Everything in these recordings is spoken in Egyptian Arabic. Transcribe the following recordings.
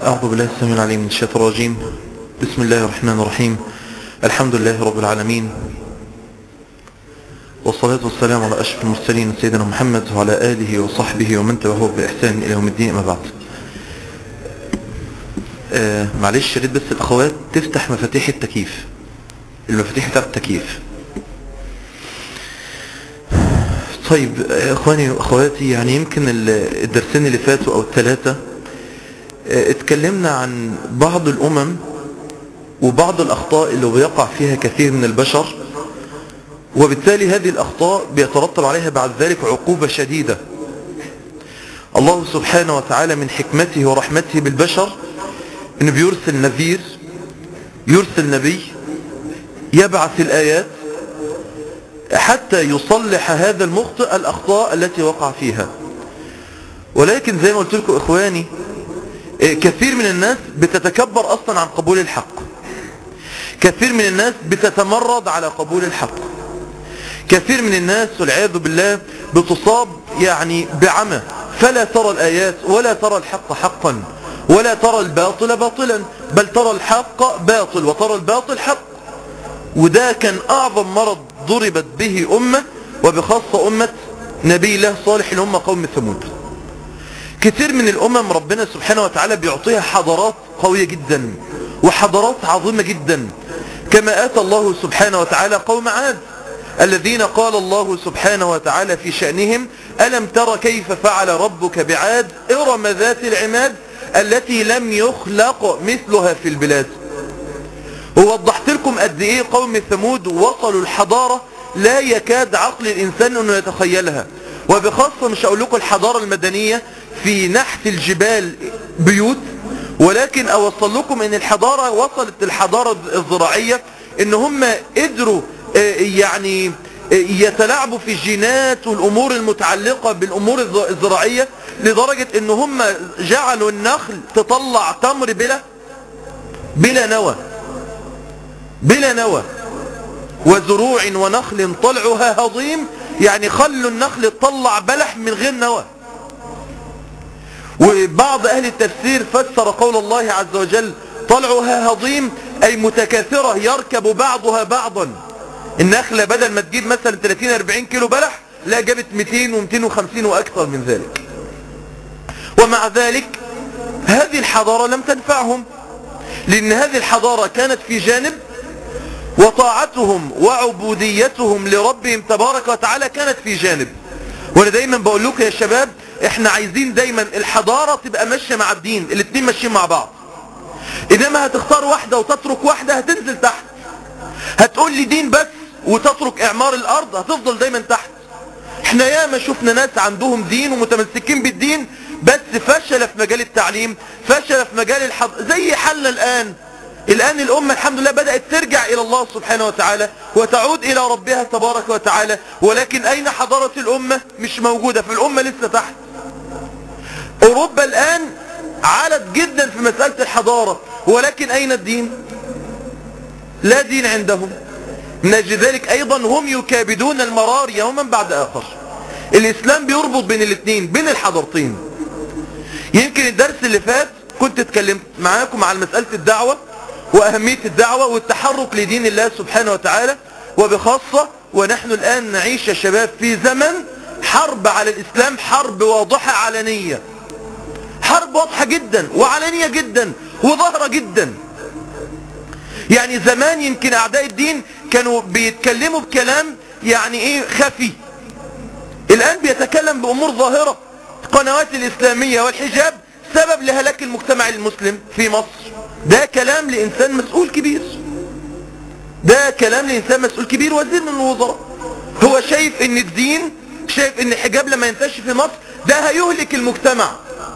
أعوذ بالله السميع العليم من الشيطان الرجيم بسم الله الرحمن الرحيم الحمد لله رب العالمين والصلاة والسلام على أشرف المرسلين سيدنا محمد وعلى آله وصحبه ومن تبعه بإحسان إلى يوم الدين أما بعد آه معلش ريت بس الأخوات تفتح مفاتيح التكييف المفاتيح بتاعت التكييف طيب آه، اخواني واخواتي يعني يمكن ال- الدرسين اللي فاتوا او الثلاثة آه، اتكلمنا عن بعض الامم وبعض الاخطاء اللي بيقع فيها كثير من البشر وبالتالي هذه الاخطاء بيترتب عليها بعد ذلك عقوبة شديدة الله سبحانه وتعالى من حكمته ورحمته بالبشر انه بيرسل نذير يرسل نبي يبعث الايات حتى يصلح هذا المخطئ الأخطاء التي وقع فيها ولكن زي ما قلت لكم إخواني إيه، كثير من الناس بتتكبر أصلا عن قبول الحق كثير من الناس بتتمرد على قبول الحق كثير من الناس والعياذ بالله بتصاب يعني بعمى فلا ترى الآيات ولا ترى الحق حقا ولا ترى الباطل باطلا بل ترى الحق باطل وترى الباطل حق وده كان أعظم مرض ضربت به أمة وبخاصة أمة نبي الله صالح اللي هم قوم ثمود كثير من الأمم ربنا سبحانه وتعالى بيعطيها حضارات قوية جدا وحضارات عظيمة جدا كما آتى الله سبحانه وتعالى قوم عاد الذين قال الله سبحانه وتعالى في شأنهم ألم تر كيف فعل ربك بعاد إرم ذات العماد التي لم يخلق مثلها في البلاد ووضحت لكم قد ايه قوم ثمود وصلوا الحضارة لا يكاد عقل الانسان انه يتخيلها وبخاصة مش هقول لكم الحضارة المدنية في نحت الجبال بيوت ولكن اوصل لكم ان الحضارة وصلت الحضارة الزراعية ان هم قدروا آه، يعني آه، يتلاعبوا في الجينات والامور المتعلقة بالامور الز- الزراعية لدرجة ان هم جعلوا النخل تطلع تمر بلا بلا نوى بلا نوى وزروع ونخل طلعها هضيم يعني خلوا النخل تطلع بلح من غير نوى وبعض أهل التفسير فسر قول الله عز وجل طلعها هضيم أي متكاثرة يركب بعضها بعضا النخلة بدل ما تجيب مثلا 30-40 كيلو بلح لا جابت 200 و250 وأكثر من ذلك ومع ذلك هذه الحضارة لم تنفعهم لأن هذه الحضارة كانت في جانب وطاعتهم وعبوديتهم لربهم تبارك وتعالى كانت في جانب وانا دايما بقول لكم يا شباب احنا عايزين دايما الحضارة تبقى ماشية مع الدين الاتنين ماشيين مع بعض انما هتختار واحدة وتترك واحدة هتنزل تحت هتقول لي دين بس وتترك اعمار الارض هتفضل دايما تحت احنا ياما شفنا ناس عندهم دين ومتمسكين بالدين بس فشل في مجال التعليم فشل في مجال الحض زي حل الان الآن الأمة الحمد لله بدأت ترجع إلى الله سبحانه وتعالى وتعود إلى ربها تبارك وتعالى ولكن أين حضارة الأمة مش موجودة في الأمة لسه تحت أوروبا الآن عالت جدا في مسألة الحضارة ولكن أين الدين لا دين عندهم من أجل ذلك أيضا هم يكابدون المرار يوما بعد آخر الإسلام بيربط بين الاثنين بين الحضارتين يمكن الدرس اللي فات كنت اتكلمت معاكم عن مسألة الدعوة وأهمية الدعوة والتحرك لدين الله سبحانه وتعالى وبخاصة ونحن الآن نعيش يا شباب في زمن حرب على الإسلام حرب واضحة علنية حرب واضحة جدا وعلنية جدا وظاهرة جدا يعني زمان يمكن أعداء الدين كانوا بيتكلموا بكلام يعني إيه خفي الآن بيتكلم بأمور ظاهرة القنوات الإسلامية والحجاب سبب لهلاك المجتمع المسلم في مصر ده كلام لإنسان مسؤول كبير ده كلام لإنسان مسؤول كبير وزير من الوزراء هو شايف ان الدين شايف ان الحجاب لما ينتشر في مصر ده هيهلك المجتمع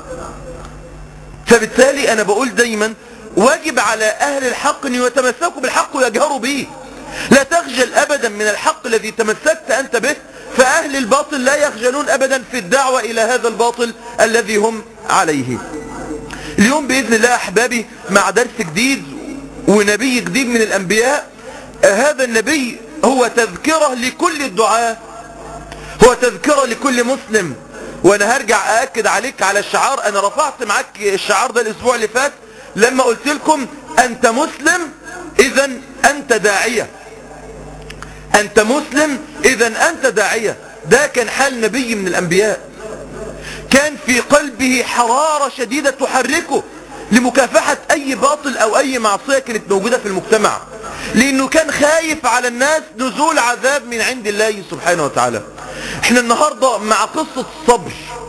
فبالتالي انا بقول دايما واجب على اهل الحق ان يتمسكوا بالحق ويجهروا به لا تخجل ابدا من الحق الذي تمسكت انت به فاهل الباطل لا يخجلون ابدا في الدعوة الى هذا الباطل الذي هم عليه اليوم بإذن الله أحبابي مع درس جديد ونبي جديد من الأنبياء هذا النبي هو تذكرة لكل الدعاء هو تذكرة لكل مسلم وانا هرجع ااكد عليك على الشعار انا رفعت معاك الشعار ده الاسبوع اللي فات لما قلت لكم انت مسلم اذا انت داعية انت مسلم اذا انت داعية ده كان حال نبي من الانبياء كان في قلبه حرارة شديدة تحركه لمكافحة اي باطل او اي معصية كانت موجودة في المجتمع لانه كان خايف على الناس نزول عذاب من عند الله سبحانه وتعالى احنا النهاردة مع قصة الصبر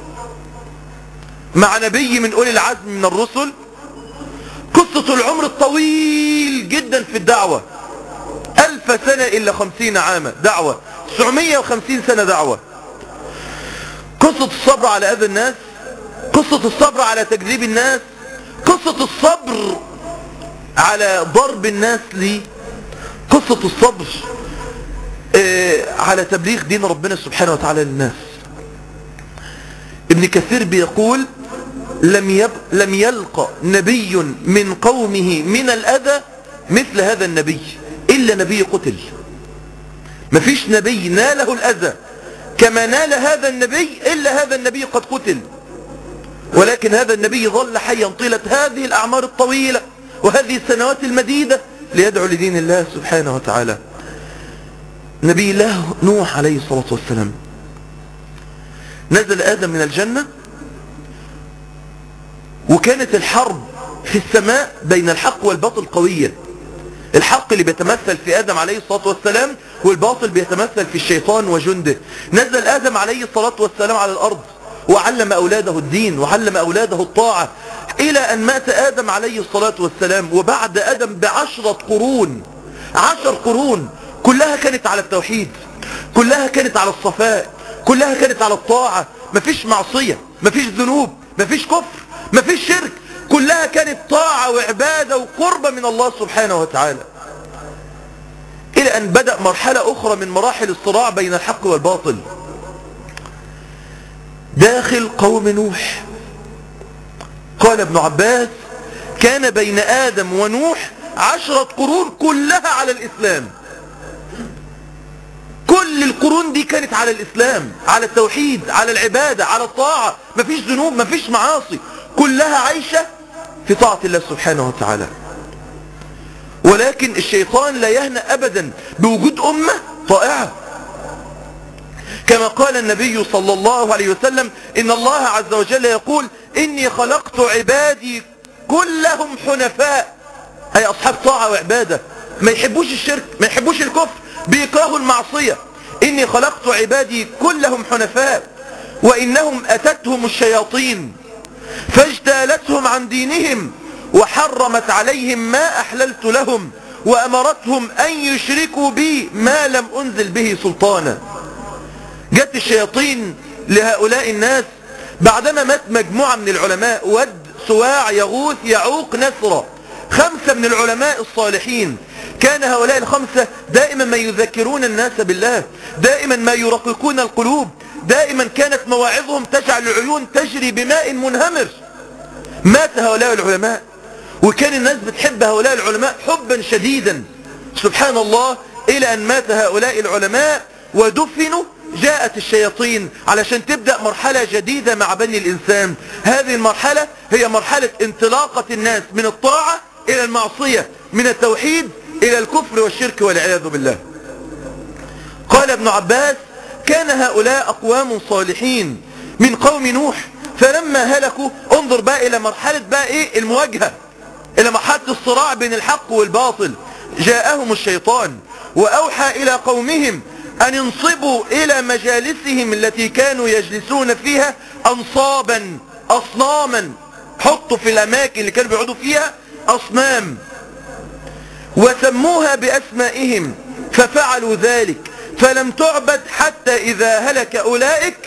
مع نبي من اولي العزم من الرسل قصة العمر الطويل جدا في الدعوة الف سنة الا خمسين عاما دعوة تسعمية وخمسين سنة دعوة قصة الصبر على اذى الناس قصة الصبر على تكذيب الناس قصة الصبر على ضرب الناس لي قصة الصبر آه على تبليغ دين ربنا سبحانه وتعالى للناس ابن كثير بيقول لم, يب لم يلقى نبي من قومه من الأذى مثل هذا النبي إلا نبي قتل مفيش نبي ناله الأذى كما نال هذا النبي إلا هذا النبي قد قتل ولكن هذا النبي ظل حيا طيلة هذه الأعمار الطويلة وهذه السنوات المديدة ليدعو لدين الله سبحانه وتعالى نبي الله نوح عليه الصلاة والسلام نزل آدم من الجنة وكانت الحرب في السماء بين الحق والباطل قوية الحق اللي بيتمثل في آدم عليه الصلاة والسلام والباطل بيتمثل في الشيطان وجنده نزل آدم عليه الصلاة والسلام على الأرض وعلم أولاده الدين وعلم أولاده الطاعة إلى أن مات آدم عليه الصلاة والسلام وبعد آدم بعشرة قرون عشر قرون كلها كانت على التوحيد كلها كانت على الصفاء كلها كانت على الطاعة مفيش معصية مفيش ذنوب مفيش كفر مفيش شرك كلها كانت طاعة وعبادة وقربة من الله سبحانه وتعالى إلى أن بدأ مرحلة أخرى من مراحل الصراع بين الحق والباطل داخل قوم نوح قال ابن عباس كان بين آدم ونوح عشرة قرون كلها على الإسلام كل القرون دي كانت على الإسلام على التوحيد على العبادة على الطاعة مفيش ذنوب مفيش معاصي كلها عايشة في طاعة الله سبحانه وتعالى ولكن الشيطان لا يهنأ أبدا بوجود أمة طائعة كما قال النبي صلى الله عليه وسلم إن الله عز وجل يقول إني خلقت عبادي كلهم حنفاء أي أصحاب طاعة وعبادة ما يحبوش الشرك ما يحبوش الكفر بيكرهوا المعصية إني خلقت عبادي كلهم حنفاء وإنهم أتتهم الشياطين فاجتالتهم عن دينهم وحرمت عليهم ما أحللت لهم وأمرتهم أن يشركوا بي ما لم أنزل به سلطانا جت الشياطين لهؤلاء الناس بعدما مات مجموعة من العلماء ود سواع يغوث يعوق نسرة خمسة من العلماء الصالحين كان هؤلاء الخمسة دائما ما يذكرون الناس بالله دائما ما يرققون القلوب دائما كانت مواعظهم تجعل العيون تجري بماء منهمر مات هؤلاء العلماء وكان الناس بتحب هؤلاء العلماء حبا شديدا سبحان الله إلى أن مات هؤلاء العلماء ودفنوا جاءت الشياطين علشان تبدأ مرحلة جديدة مع بني الإنسان هذه المرحلة هي مرحلة انطلاقة الناس من الطاعة إلى المعصية من التوحيد إلى الكفر والشرك والعياذ بالله قال ابن عباس كان هؤلاء أقوام صالحين من قوم نوح فلما هلكوا انظر بقى إلى مرحلة بقى إيه المواجهة إلى مرحلة الصراع بين الحق والباطل جاءهم الشيطان وأوحى إلى قومهم أن ينصبوا إلى مجالسهم التي كانوا يجلسون فيها أنصابا أصناما حطوا في الأماكن اللي كانوا بيقعدوا فيها أصنام وسموها بأسمائهم ففعلوا ذلك فلم تعبد حتى إذا هلك أولئك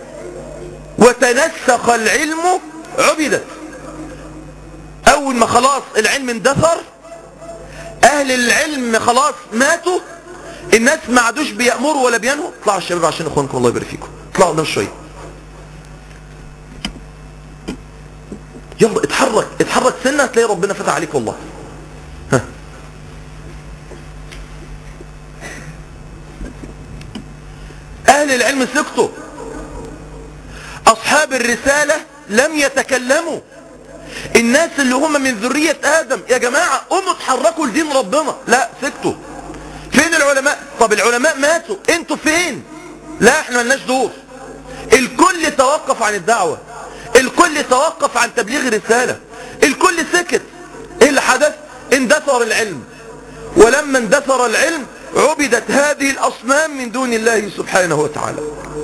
وتنسخ العلم عبدت أول ما خلاص العلم اندثر أهل العلم خلاص ماتوا الناس ما عادوش بيأمروا ولا بينهوا اطلعوا الشباب عشان اخوانكم الله يبارك فيكم اطلعوا قدام شويه يلا اتحرك اتحرك سنة هتلاقي ربنا فتح عليك والله ها أهل العلم سكتوا أصحاب اصحاب الرسالة لم يتكلموا الناس اللي هم من ذرية ادم يا جماعة قوموا اتحركوا لدين ربنا لا سكتوا فين العلماء طب العلماء ماتوا انتوا فين لا احنا ملناش دور الكل توقف عن الدعوة الكل توقف عن تبليغ الرسالة الكل سكت ايه اللي حدث اندثر العلم ولما اندثر العلم عبدت هذه الاصنام من دون الله سبحانه وتعالى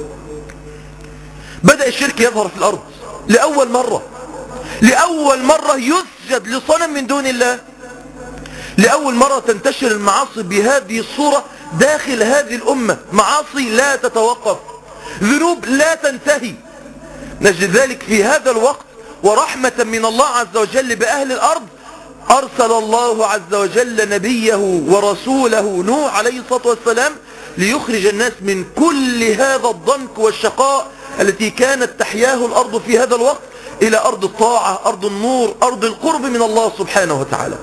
بدأ الشرك يظهر في الارض لأول مرة لأول مرة يسجد لصنم من دون الله لأول مرة تنتشر المعاصي بهذه الصورة داخل هذه الأمة معاصي لا تتوقف ذنوب لا تنتهي نجد ذلك في هذا الوقت ورحمة من الله عز وجل بأهل الأرض أرسل الله عز وجل نبيه ورسوله نوح عليه الصلاة والسلام ليخرج الناس من كل هذا الضنك والشقاء التي كانت تحياه الأرض في هذا الوقت إلى أرض الطاعة أرض النور أرض القرب من الله سبحانه وتعالى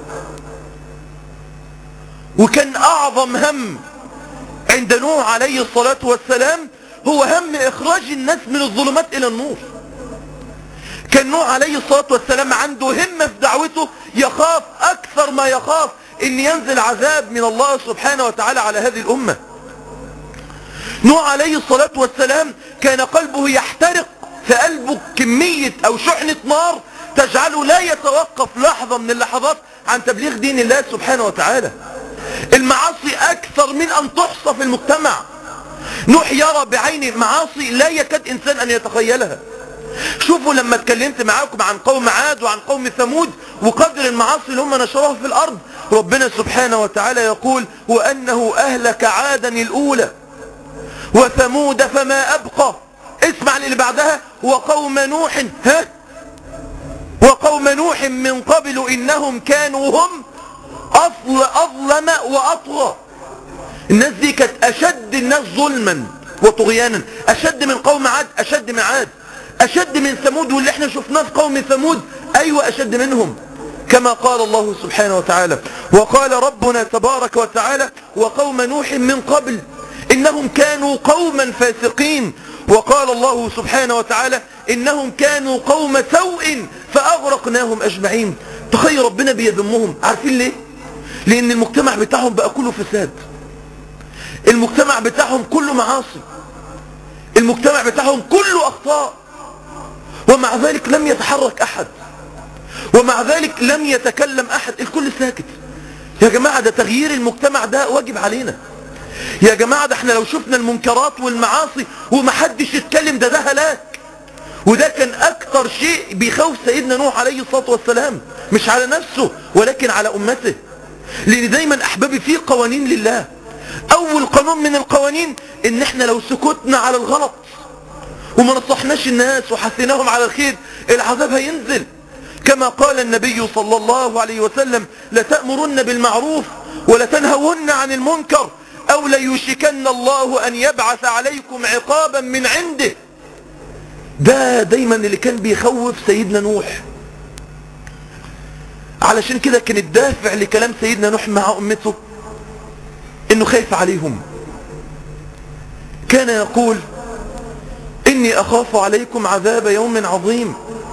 وكان أعظم هم عند نوح عليه الصلاة والسلام هو هم إخراج الناس من الظلمات إلى النور كان نوح عليه الصلاة والسلام عنده همة في دعوته يخاف أكثر ما يخاف أن ينزل عذاب من الله سبحانه وتعالى على هذه الأمة نوح عليه الصلاة والسلام كان قلبه يحترق في قلبه كمية أو شحنة نار تجعله لا يتوقف لحظة من اللحظات عن تبليغ دين الله سبحانه وتعالى المعاصي أكثر من أن تحصى في المجتمع نوح يرى بعين المعاصي لا يكاد إنسان أن يتخيلها شوفوا لما اتكلمت معاكم عن قوم عاد وعن قوم ثمود وقدر المعاصي اللي هم نشروها في الأرض ربنا سبحانه وتعالى يقول وأنه أهلك عادا الأولى وثمود فما أبقى اسمع اللي بعدها وقوم نوح ها وقوم نوح من قبل إنهم كانوا هم أظل أظلم وأطغى الناس دي كانت أشد الناس ظلما وطغيانا أشد من قوم عاد أشد من عاد أشد من ثمود واللي احنا شفناه في قوم ثمود أيوة أشد منهم كما قال الله سبحانه وتعالى وقال ربنا تبارك وتعالى وقوم نوح من قبل إنهم كانوا قوما فاسقين وقال الله سبحانه وتعالى إنهم كانوا قوم سوء فأغرقناهم أجمعين تخيل ربنا بيذمهم عارفين ليه لأن المجتمع بتاعهم بقى كله فساد المجتمع بتاعهم كله معاصي المجتمع بتاعهم كله أخطاء ومع ذلك لم يتحرك أحد ومع ذلك لم يتكلم أحد الكل ساكت يا جماعة ده تغيير المجتمع ده واجب علينا يا جماعة ده احنا لو شفنا المنكرات والمعاصي ومحدش يتكلم ده ده هلاك وده كان اكتر شيء بيخوف سيدنا نوح عليه الصلاة والسلام مش على نفسه ولكن على امته لان دايما احبابي في قوانين لله اول قانون من القوانين ان احنا لو سكتنا على الغلط وما نصحناش الناس وحثيناهم على الخير العذاب هينزل كما قال النبي صلى الله عليه وسلم لتأمرن بالمعروف ولتنهون عن المنكر أو ليوشكن الله أن يبعث عليكم عقابا من عنده ده دايما اللي كان بيخوف سيدنا نوح علشان كده كان الدافع لكلام سيدنا نوح مع أمته انه خايف عليهم كان يقول اني اخاف عليكم عذاب يوم عظيم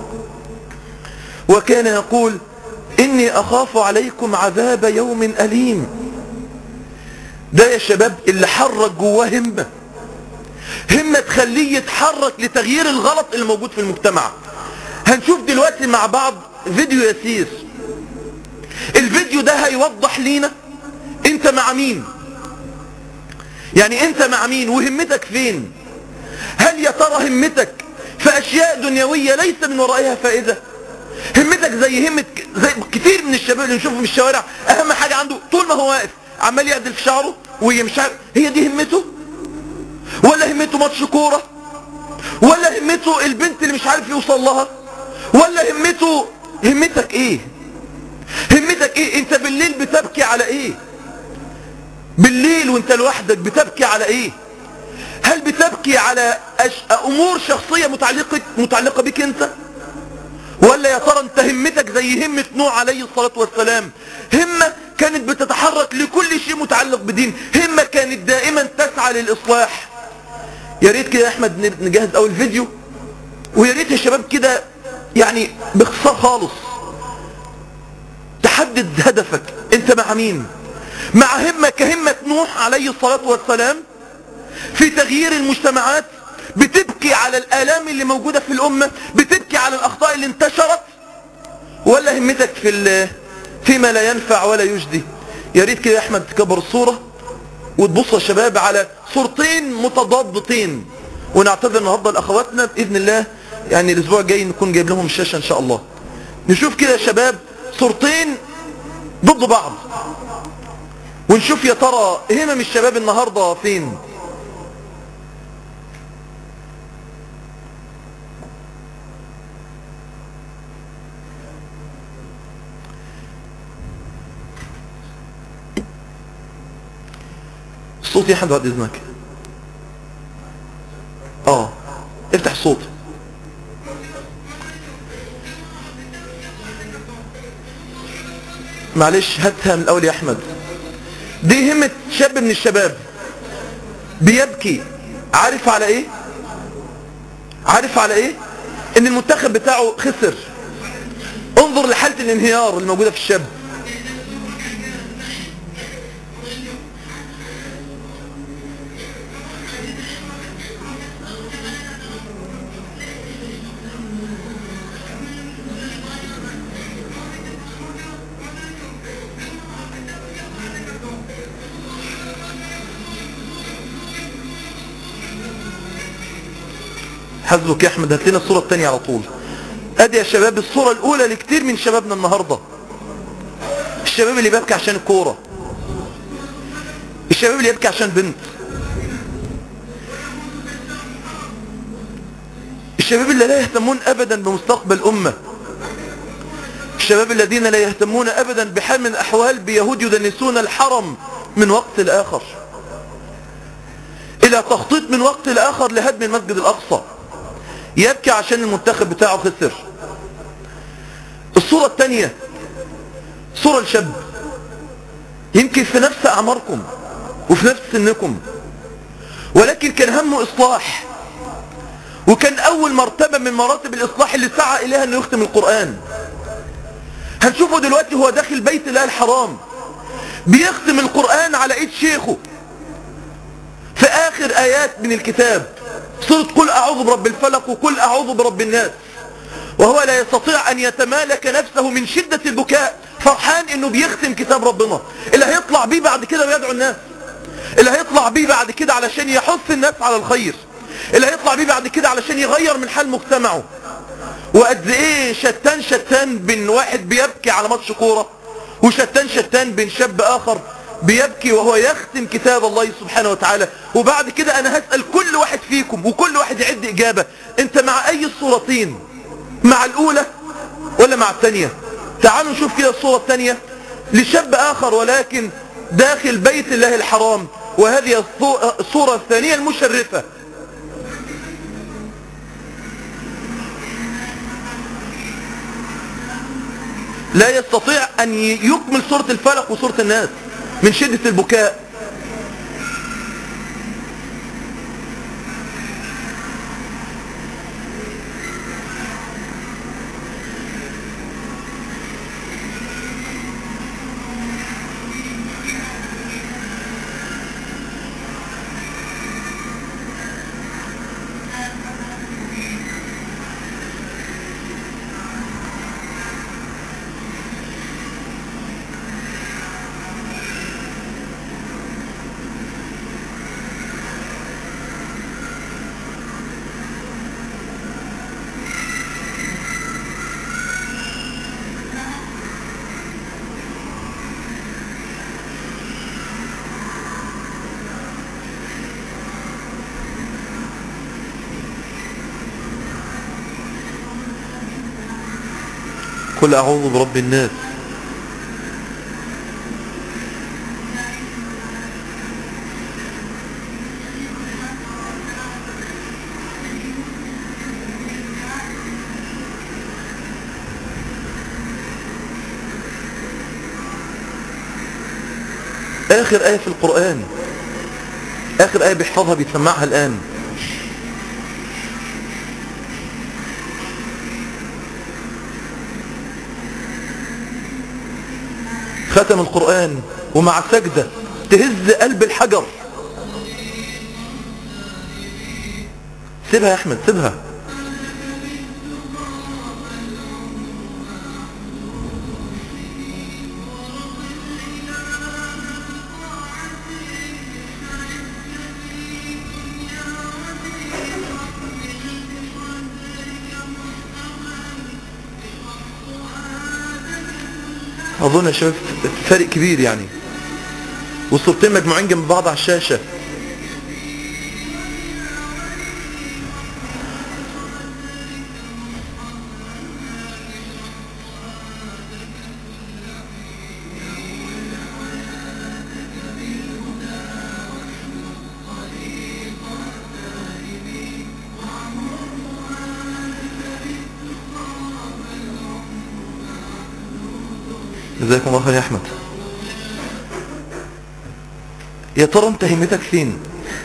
وكان يقول اني اخاف عليكم عذاب يوم اليم ده يا شباب اللي حرك جواه همة همة تخليه يتحرك لتغيير الغلط اللي موجود في المجتمع هنشوف دلوقتي مع بعض فيديو يسير الفيديو ده هيوضح لينا انت مع مين يعني انت مع مين وهمتك فين هل يا ترى همتك في اشياء دنيوية ليس من ورائها فائدة همتك زي همة زي كتير من الشباب اللي نشوفهم في الشوارع اهم حاجة عنده طول ما هو واقف عمال يعدل في شعره ويمشي هي دي همته ولا همته ماتش كورة ولا همته البنت اللي مش عارف يوصل لها ولا همته همتك ايه همتك ايه انت بالليل بتبكي على ايه بالليل وانت لوحدك بتبكي على ايه هل بتبكي على أش... امور شخصية متعلقة, متعلقة بك انت ولا يا ترى انت همتك زي همة نوح عليه الصلاة والسلام همة كانت بتتحرك لكل شيء متعلق بدين همة كانت دائما تسعى للإصلاح يا ريت كده يا احمد نجهز اول فيديو ويا ريت يا شباب كده يعني باختصار خالص تحدد هدفك انت مع مين مع همة كهمة نوح عليه الصلاة والسلام في تغيير المجتمعات بتبكي على الآلام اللي موجودة في الأمة بتبكي على الأخطاء اللي انتشرت ولا همتك في فيما لا ينفع ولا يجدي يا ريت كده يا أحمد تكبر الصورة وتبص يا شباب على صورتين متضادتين ونعتذر النهارده لاخواتنا باذن الله يعني الاسبوع الجاي نكون جايب لهم الشاشه ان شاء الله نشوف كده يا شباب صورتين ضد بعض ونشوف يا ترى همم الشباب النهارده فين الصوت يا حد بعد اذنك اه افتح الصوت معلش هاتها من الاول يا احمد دي همة شاب من الشباب بيبكي عارف على ايه عارف على ايه ان المنتخب بتاعه خسر انظر لحالة الانهيار الموجودة في الشاب حسبك يا احمد هات لنا الصورة الثانية على طول ادي يا شباب الصورة الاولى لكتير من شبابنا النهاردة الشباب اللي بيبكي عشان الكورة الشباب اللي يبكي عشان بنت الشباب اللي لا يهتمون ابدا بمستقبل امة الشباب الذين لا يهتمون ابدا بحال من الاحوال بيهود يدنسون الحرم من وقت لاخر الى تخطيط من وقت لاخر لهدم المسجد الاقصى يبكي عشان المنتخب بتاعه خسر الصورة الثانية صورة الشاب يمكن في نفس أعماركم وفي نفس سنكم ولكن كان همه إصلاح وكان أول مرتبة من مراتب الإصلاح اللي سعى إليها أنه يختم القرآن هنشوفه دلوقتي هو داخل بيت الله الحرام بيختم القرآن على إيد شيخه في آخر آيات من الكتاب سورة قل أعوذ برب الفلق وقل أعوذ برب الناس وهو لا يستطيع أن يتمالك نفسه من شدة البكاء فرحان أنه بيختم كتاب ربنا اللي هيطلع بيه بعد كده ويدعو الناس اللي هيطلع بيه بعد كده علشان يحث الناس على الخير اللي هيطلع بيه بعد كده علشان يغير من حال مجتمعه وقد ايه شتان شتان بين واحد بيبكي على ماتش كوره وشتان شتان بين شاب اخر بيبكي وهو يختم كتاب الله سبحانه وتعالى وبعد كده انا هسأل كل واحد فيكم وكل واحد يعد اجابة انت مع اي الصورتين مع الاولى ولا مع الثانية تعالوا نشوف كده الصورة الثانية لشاب اخر ولكن داخل بيت الله الحرام وهذه الصورة الثانية المشرفة لا يستطيع ان يكمل سورة الفلق وسورة الناس من شدة البكاء قل أعوذ برب الناس آخر آية في القرآن آخر آية بيحفظها بيسمعها الآن ختم القرآن ومع سجدة تهز قلب الحجر سيبها يا احمد سيبها اظن يا شباب فرق كبير يعني والصورتين مجموعين جنب بعض على الشاشة جزاكم الله خير يا احمد يا ترى انت همتك فين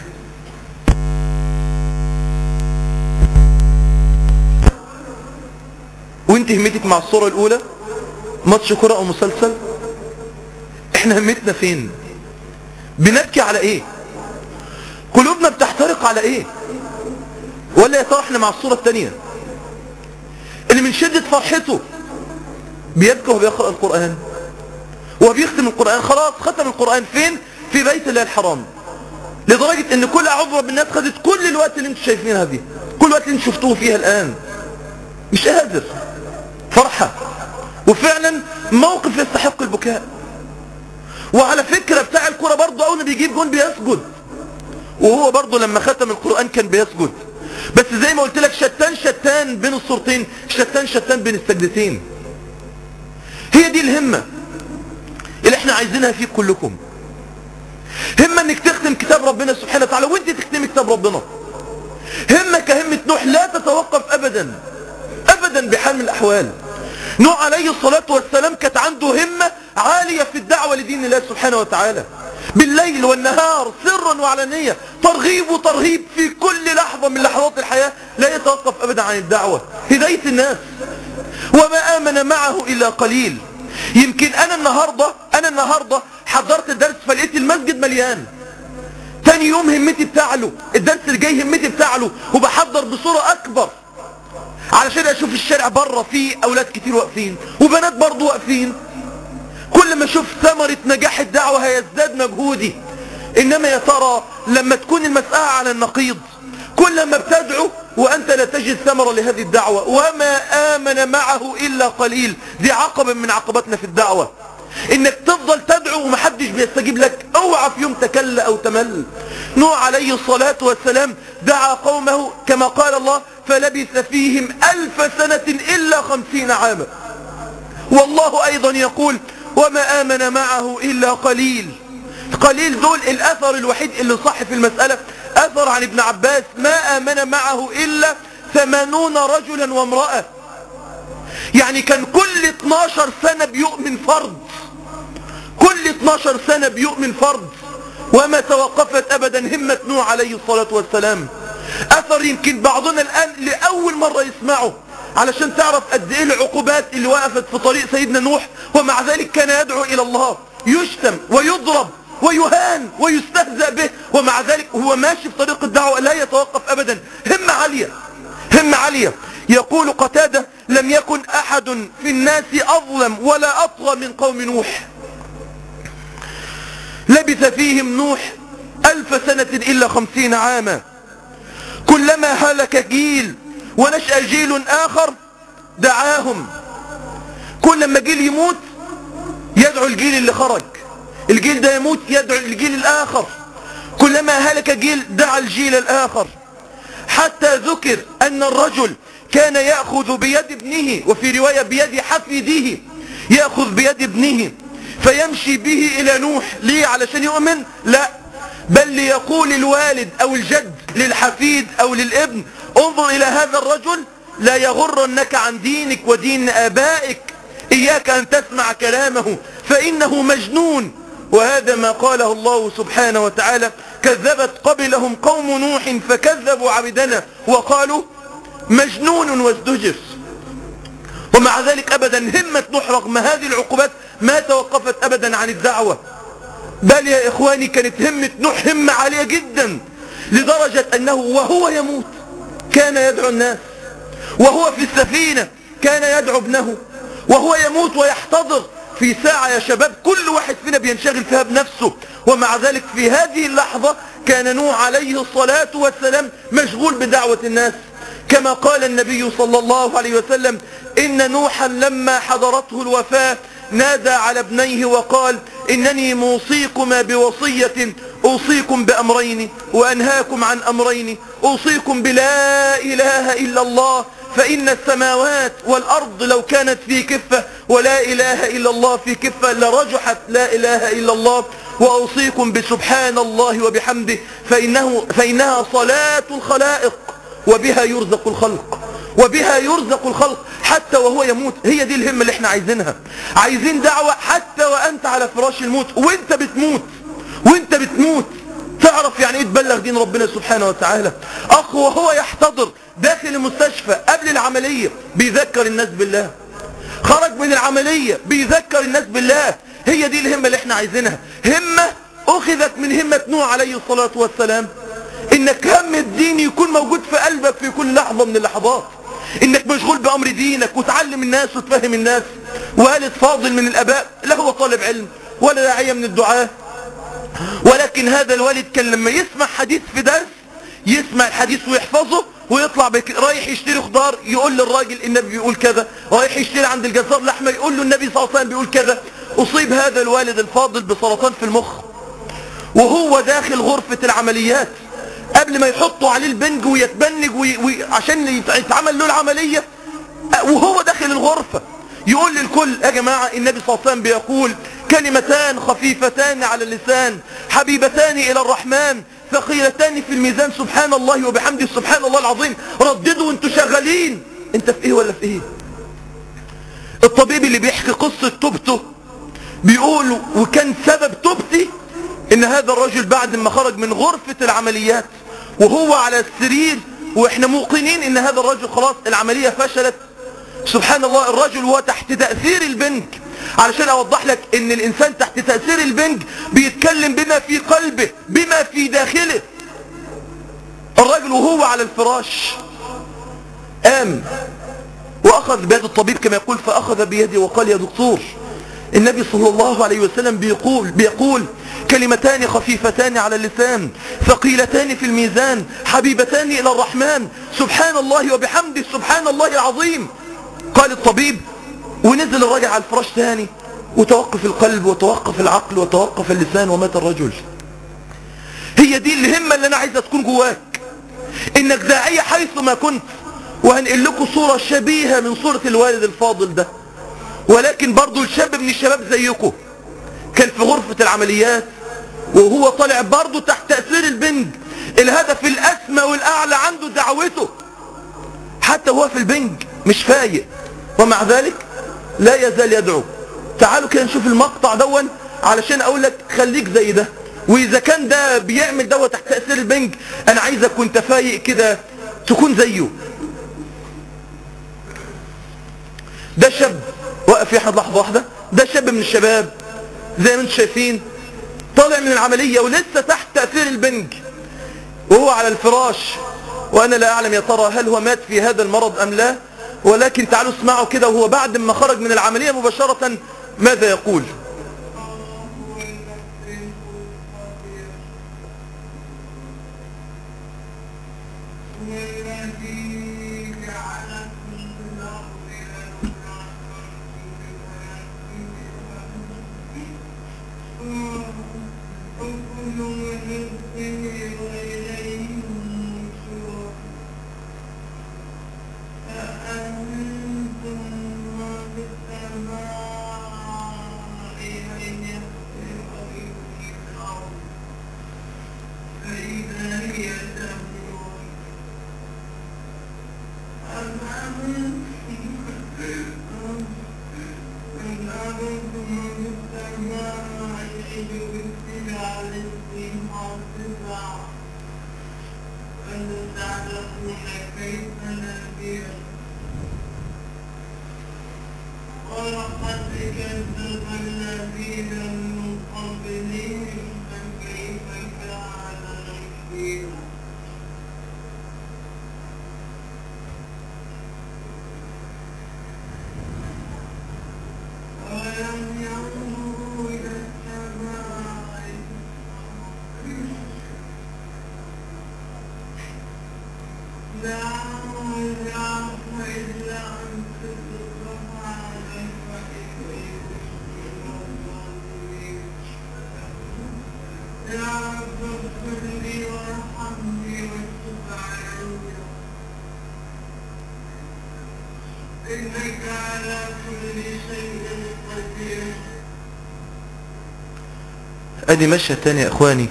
وانت همتك مع الصورة الاولى ماتش كرة او مسلسل احنا همتنا فين بنبكي على ايه قلوبنا بتحترق على ايه ولا يا ترى احنا مع الصورة الثانية اللي من شدة فرحته بيبكي وبيقرأ القرآن وبيختم القرآن خلاص ختم القرآن فين في بيت الله الحرام لدرجة ان كل اعوذ رب الناس خدت كل الوقت اللي انتم شايفينها دي كل الوقت اللي انتم شفتوه فيها الان مش قادر فرحة وفعلا موقف يستحق البكاء وعلى فكرة بتاع الكرة برضه اول ما بيجيب جون بيسجد وهو برضه لما ختم القرآن كان بيسجد بس زي ما قلت لك شتان شتان بين الصورتين شتان شتان بين السجدتين هي دي الهمة اللي احنا عايزينها فيك كلكم همة انك تختم كتاب ربنا سبحانه وتعالى وانت تختم كتاب ربنا همة كهمة نوح لا تتوقف ابدا ابدا بحال من الاحوال نوح عليه الصلاة والسلام كانت عنده همة عالية في الدعوة لدين الله سبحانه وتعالى بالليل والنهار سرا وعلانية ترغيب وترهيب في كل لحظة من لحظات الحياة لا يتوقف ابدا عن الدعوة هداية الناس وما آمن معه إلا قليل يمكن أنا النهاردة أنا النهاردة حضرت الدرس فلقيت المسجد مليان تاني يوم همتي بتعلو الدرس اللي جاي همتي بتعلو وبحضر بصورة أكبر علشان أشوف الشارع بره فيه أولاد كتير واقفين وبنات برضو واقفين كل ما أشوف ثمرة نجاح الدعوة هيزداد مجهودي إنما يا ترى لما تكون المسألة على النقيض كل ما بتدعو وأنت لا تجد ثمرة لهذه الدعوة وما آمن معه إلا قليل دي عقبة من عقباتنا في الدعوة إنك تفضل تدعو ومحدش بيستجيب لك اوعى في يوم تكل أو تمل نوح عليه الصلاة والسلام دعا قومه كما قال الله فلبث فيهم ألف سنة إلا خمسين عاما والله أيضا يقول وما آمن معه إلا قليل قليل دول الأثر الوحيد اللي صح في المسألة أثر عن ابن عباس ما آمن معه إلا ثمانون رجلا وامرأة يعني كان كل 12 سنة بيؤمن فرد كل 12 سنة بيؤمن فرد وما توقفت أبدا همة نوح عليه الصلاة والسلام أثر يمكن بعضنا الآن لأول مرة يسمعه علشان تعرف قد ايه العقوبات اللي وقفت في طريق سيدنا نوح ومع ذلك كان يدعو إلى الله يشتم ويضرب ويهان ويستهزأ به ومع ذلك هو ماشي في طريق الدعوة لا يتوقف أبدا همة عالية همة عالية يقول قتادة لم يكن أحد في الناس أظلم ولا أطغى من قوم نوح لبث فيهم نوح ألف سنة إلا خمسين عاما كلما هلك جيل ونشأ جيل آخر دعاهم كل ما جيل يموت يدعو الجيل اللي خرج الجيل ده يموت يدعو الجيل الآخر كلما هلك جيل دعا الجيل الآخر حتى ذكر أن الرجل كان يأخذ بيد ابنه وفي رواية بيد حفيده يأخذ بيد ابنه فيمشي به إلى نوح ليه علشان يؤمن لا بل ليقول الوالد أو الجد للحفيد أو للابن انظر إلى هذا الرجل لا يغرنك عن دينك ودين آبائك إياك أن تسمع كلامه فإنه مجنون وهذا ما قاله الله سبحانه وتعالى كذبت قبلهم قوم نوح فكذبوا عبدنا وقالوا مجنون وازدجر ومع ذلك أبدا همة نوح رغم هذه العقوبات ما توقفت أبدا عن الدعوة بل يا إخواني كانت همة نوح همة عالية جدا لدرجة أنه وهو يموت كان يدعو الناس وهو في السفينة كان يدعو ابنه وهو يموت ويحتضر في ساعة يا شباب كل واحد فينا بينشغل فيها بنفسه ومع ذلك في هذه اللحظة كان نوح عليه الصلاة والسلام مشغول بدعوة الناس كما قال النبي صلى الله عليه وسلم إن نوحا لما حضرته الوفاة نادى على ابنيه وقال إنني موصيكما بوصية أوصيكم بأمرين وأنهاكم عن أمرين أوصيكم بلا إله إلا الله فإن السماوات والأرض لو كانت في كفة ولا إله إلا الله في كفة لرجحت لا إله إلا الله وأوصيكم بسبحان الله وبحمده فإنه فإنها صلاة الخلائق وبها يرزق الخلق وبها يرزق الخلق حتى وهو يموت هي دي الهمة اللي احنا عايزينها عايزين دعوة حتى وأنت على فراش الموت وانت بتموت وانت بتموت تعرف يعني ايه تبلغ دين ربنا سبحانه وتعالى اخ وهو يحتضر داخل المستشفى قبل العملية بيذكر الناس بالله خرج من العملية بيذكر الناس بالله هي دي الهمة اللي احنا عايزينها همة اخذت من همة نوح عليه الصلاة والسلام انك هم الدين يكون موجود في قلبك في كل لحظة من اللحظات انك مشغول بامر دينك وتعلم الناس وتفهم الناس والد فاضل من الاباء لا هو طالب علم ولا داعية من الدعاة ولكن هذا الوالد كان لما يسمع حديث في درس يسمع الحديث ويحفظه ويطلع بك رايح يشتري خضار يقول للراجل النبي بيقول كذا رايح يشتري عند الجزار لحمة يقول له النبي صلى الله عليه وسلم بيقول كذا أصيب هذا الوالد الفاضل بسرطان في المخ وهو داخل غرفة العمليات قبل ما يحطوا عليه البنج ويتبنج وي... وي... عشان يتعمل له العملية وهو داخل الغرفة يقول للكل يا جماعة النبي صلى الله عليه وسلم بيقول كلمتان خفيفتان على اللسان حبيبتان إلى الرحمن ثقيلتان في الميزان سبحان الله وبحمده سبحان الله العظيم رددوا وانتوا شغالين انت في ايه ولا في ايه الطبيب اللي بيحكي قصة توبته بيقول وكان سبب توبتي ان هذا الرجل بعد ما خرج من غرفة العمليات وهو على السرير واحنا موقنين ان هذا الرجل خلاص العملية فشلت سبحان الله الرجل هو تحت تأثير البنك علشان اوضح لك ان الانسان تحت تأثير البنج بيتكلم بما في قلبه بما في داخله الرجل وهو على الفراش قام واخذ بيد الطبيب كما يقول فاخذ بيدي وقال يا دكتور النبي صلى الله عليه وسلم بيقول بيقول كلمتان خفيفتان على اللسان ثقيلتان في الميزان حبيبتان الى الرحمن سبحان الله وبحمده سبحان الله العظيم قال الطبيب ونزل الراجل على الفراش تاني وتوقف القلب وتوقف العقل وتوقف اللسان ومات الرجل هي دي الهمة اللي انا عايزة تكون جواك انك داعية حيث ما كنت وهنقل لكم صورة شبيهة من صورة الوالد الفاضل ده ولكن برضو الشاب من الشباب زيكم كان في غرفة العمليات وهو طالع برضو تحت تأثير البنج الهدف الأسمى والأعلى عنده دعوته حتى هو في البنج مش فايق ومع ذلك لا يزال يدعو تعالوا كده نشوف المقطع دون علشان اقول لك خليك زي ده واذا كان ده بيعمل دوا تحت تأثير البنج انا عايزك وانت فايق كده تكون زيه ده شاب وقف يحمد لحظة واحدة ده شاب من الشباب زي ما انتم شايفين طالع من العملية ولسه تحت تأثير البنج وهو على الفراش وانا لا اعلم يا ترى هل هو مات في هذا المرض ام لا ولكن تعالوا اسمعوا كده وهو بعد ما خرج من العملية مباشرة ماذا يقول ولقد كذب الذين من قبلهم فكيف كان نكير أولم ينظروا إلى السماء لا يعلم إلا أن تسقط عليك يا رب اغفر لي وارحمني واتب علي إنك على كل شيء قدير ادي مشهد تاني يا اخواني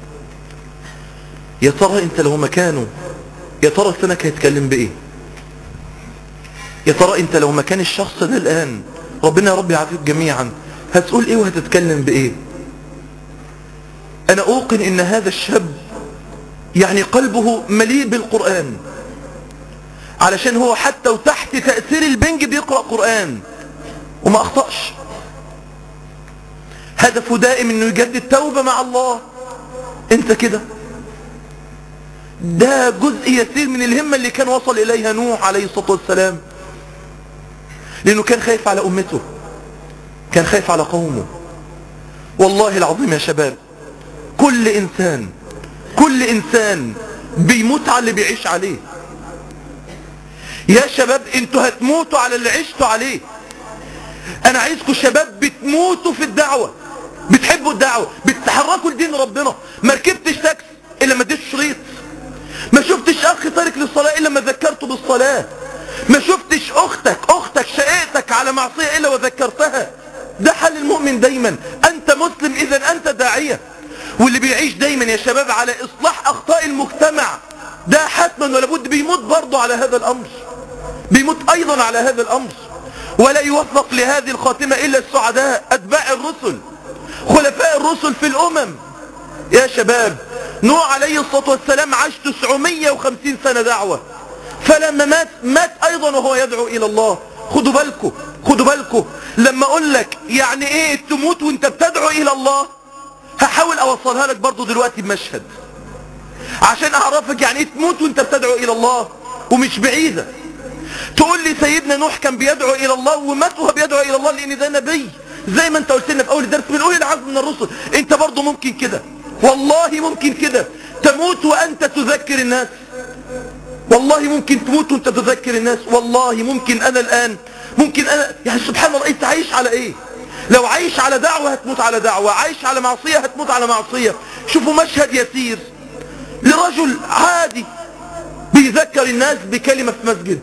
يا ترى انت لو مكانه يا ترى لسانك هيتكلم بايه يا ترى انت لو مكان الشخص ده الان ربنا يا رب يعافيك جميعا هتقول ايه وهتتكلم بايه انا اوقن ان هذا الشاب يعني قلبه مليء بالقرآن علشان هو حتى وتحت تأثير البنج بيقرأ قرآن وما اخطأش هدفه دائم انه يجدد توبة مع الله انت كده ده جزء يسير من الهمة اللي كان وصل اليها نوح عليه الصلاة والسلام لانه كان خايف على امته كان خايف على قومه والله العظيم يا شباب كل انسان كل انسان بيموت على اللي بيعيش عليه يا شباب انتوا هتموتوا على اللي عشتوا عليه انا عايزكم شباب بتموتوا في الدعوة بتحبوا الدعوة بتتحركوا لدين ربنا ما ركبتش تاكسي الا ما اديتش شريط ما شفتش اخ تارك للصلاة الا ما ذكرته بالصلاة ما شفتش اختك اختك شقيقتك على معصية الا وذكرتها ده حل المؤمن دايما انت مسلم اذا انت داعية واللي بيعيش دايما يا شباب على اصلاح اخطاء المجتمع ده حتما ولا بد بيموت برضه على هذا الامر بيموت ايضا على هذا الامر ولا يوفق لهذه الخاتمة الا السعداء اتباع الرسل خلفاء الرسل في الامم يا شباب نوح عليه الصلاة والسلام عاش 950 سنة دعوة فلما مات مات ايضا وهو يدعو الى الله خدوا بالكم خدوا بالكم لما اقول لك يعني ايه تموت وانت بتدعو الى الله هحاول اوصلها لك برضو دلوقتي بمشهد عشان اعرفك يعني ايه تموت وانت بتدعو الى الله ومش بعيدة تقول لي سيدنا نوح كان بيدعو الى الله ومات وهو بيدعو الى الله لان ده نبي زي ما انت قلت لنا في اول الدرس من اولي العزم من الرسل انت برضو ممكن كده والله ممكن كده تموت وانت تذكر الناس والله ممكن تموت وانت تذكر الناس والله ممكن انا الان ممكن انا يعني سبحان الله انت عايش على ايه لو عايش على دعوة هتموت على دعوة عايش على معصية هتموت على معصية شوفوا مشهد يسير لرجل عادي بيذكر الناس بكلمة في مسجد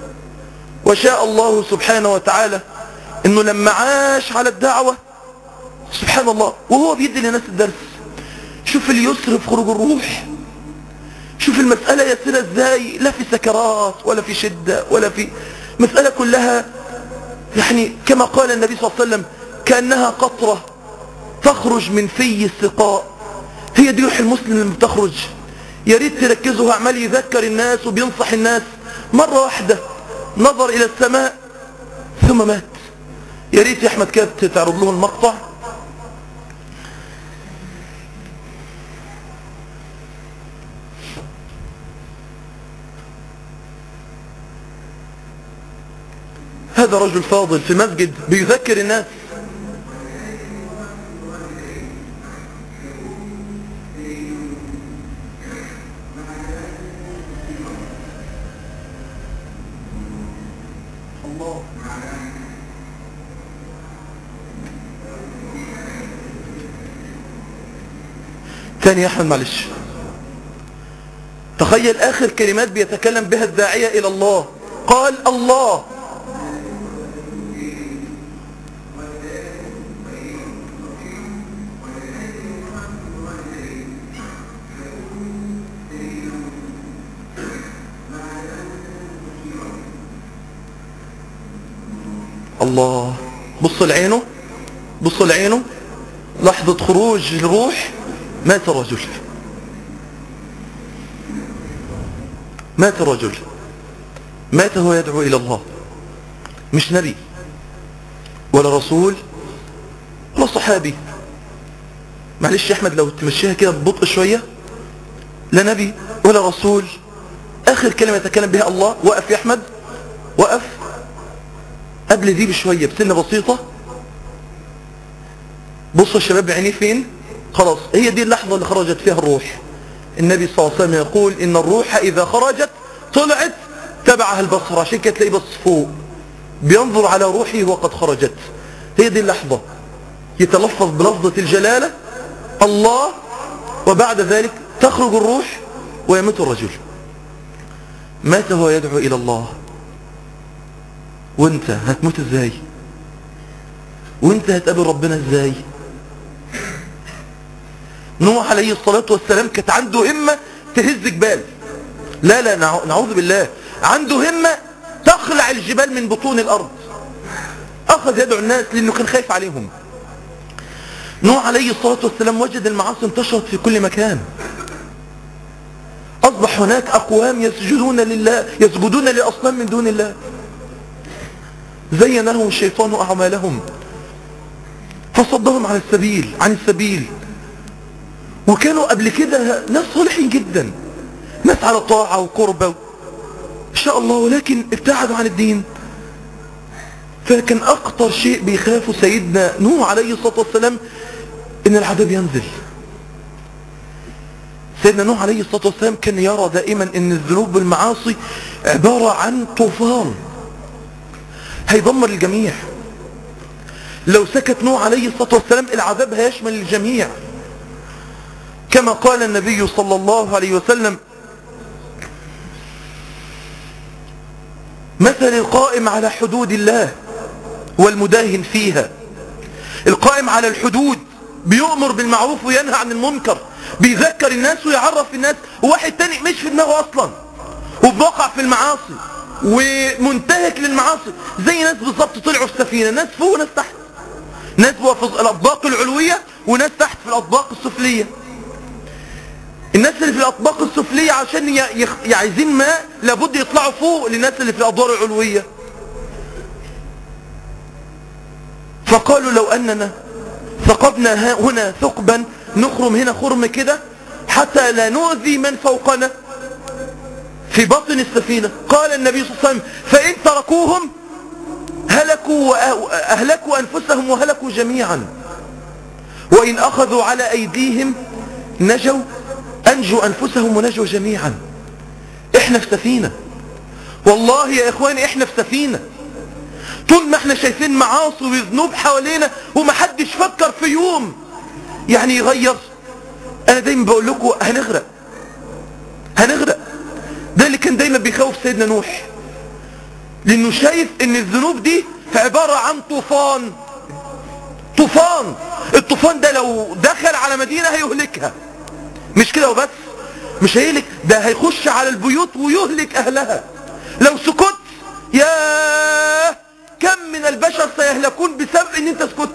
وشاء الله سبحانه وتعالى انه لما عاش على الدعوة سبحان الله وهو بيدي للناس الدرس شوف اليسر في خروج الروح شوف المسألة يسيرة ازاي لا في سكرات ولا في شدة ولا في مسألة كلها يعني كما قال النبي صلى الله عليه وسلم كأنها قطرة تخرج من في السقاء هي دي روح المسلم لما بتخرج يا ريت تركزوا عمال يذكر الناس وبينصح الناس مرة واحدة نظر إلى السماء ثم مات يا ريت يا أحمد كانت تعرض له المقطع هذا رجل فاضل في مسجد بيذكر الناس الله تاني يا احمد معلش تخيل اخر كلمات بيتكلم بها الداعية الى الله قال الله الله بص لعينه بص لعينه لحظة خروج الروح مات الرجل مات الرجل مات هو يدعو إلى الله مش نبي ولا رسول ولا صحابي معلش يا احمد لو تمشيها كده ببطء شوية لا نبي ولا رسول اخر كلمة يتكلم بها الله وقف يا احمد وقف قبل دي بشوية بسنة بسيطة بصوا يا شباب عينيه فين خلاص هي دي اللحظة اللي خرجت فيها الروح النبي صلى الله عليه وسلم يقول ان الروح اذا خرجت طلعت تبعها البصر عشان كده تلاقيه بص فوق بينظر على روحه وقد خرجت هي دي اللحظة يتلفظ بلفظة الجلالة الله وبعد ذلك تخرج الروح ويموت الرجل مات وهو يدعو إلى الله وانت هتموت ازاي وانت هتقابل ربنا ازاي نوح عليه الصلاة والسلام كانت عنده همة تهز جبال لا لا نع- نعوذ بالله عنده همة تخلع الجبال من بطون الأرض أخذ يدعو الناس لأنه كان خايف عليهم نوح عليه الصلاة والسلام وجد المعاصي انتشرت في كل مكان أصبح هناك أقوام يسجدون لله يسجدون لأصنام من دون الله زين لهم الشيطان أعمالهم فصدهم عن السبيل عن السبيل وكانوا قبل كده ناس صالحين جدا ناس على طاعة وقربة إن شاء الله ولكن ابتعدوا عن الدين فكان أكتر شيء بيخافوا سيدنا نوح عليه الصلاة والسلام إن العذاب ينزل سيدنا نوح عليه الصلاة والسلام كان يرى دائما ان الذنوب والمعاصي عبارة عن طوفان هيدمر الجميع لو سكت نوح عليه الصلاة والسلام العذاب هيشمل الجميع كما قال النبي صلى الله عليه وسلم مثل القائم على حدود الله والمداهن فيها القائم على الحدود بيؤمر بالمعروف وينهى عن المنكر بيذكر الناس ويعرف الناس وواحد تاني مش في دماغه اصلا وبوقع في المعاصي ومنتهك للمعاصي زي ناس بالظبط طلعوا في سفينة ناس فوق وناس تحت ناس بقى في الاطباق العلوية وناس تحت في الاطباق السفلية الناس اللي في الاطباق السفلية عشان ي- يخ- عايزين ماء لابد يطلعوا فوق للناس اللي في الادوار العلوية فقالوا لو اننا ثقبنا ها- هنا ثقبا نخرم هنا خرم كده حتى لا نؤذي من فوقنا في بطن السفينة قال النبي صلى الله عليه وسلم فإن تركوهم هلكوا وأ- أهلكوا أنفسهم وهلكوا جميعا وإن أخذوا على أيديهم نجوا أنجوا أنفسهم ونجوا جميعا إحنا في سفينة والله يا إخواني إحنا في سفينة طول ما احنا شايفين معاصي وذنوب حوالينا ومحدش فكر في يوم يعني يغير انا دايما بقول لكم هنغرق هنغرق ده اللي كان دايما بيخوف سيدنا نوح لانه شايف ان الذنوب دي عبارة عن طوفان طوفان الطوفان ده لو دخل على مدينة هيهلكها مش كده وبس مش هيهلك ده هيخش على البيوت ويهلك اهلها لو سكت يا كم من البشر سيهلكون بسبب ان انت سكت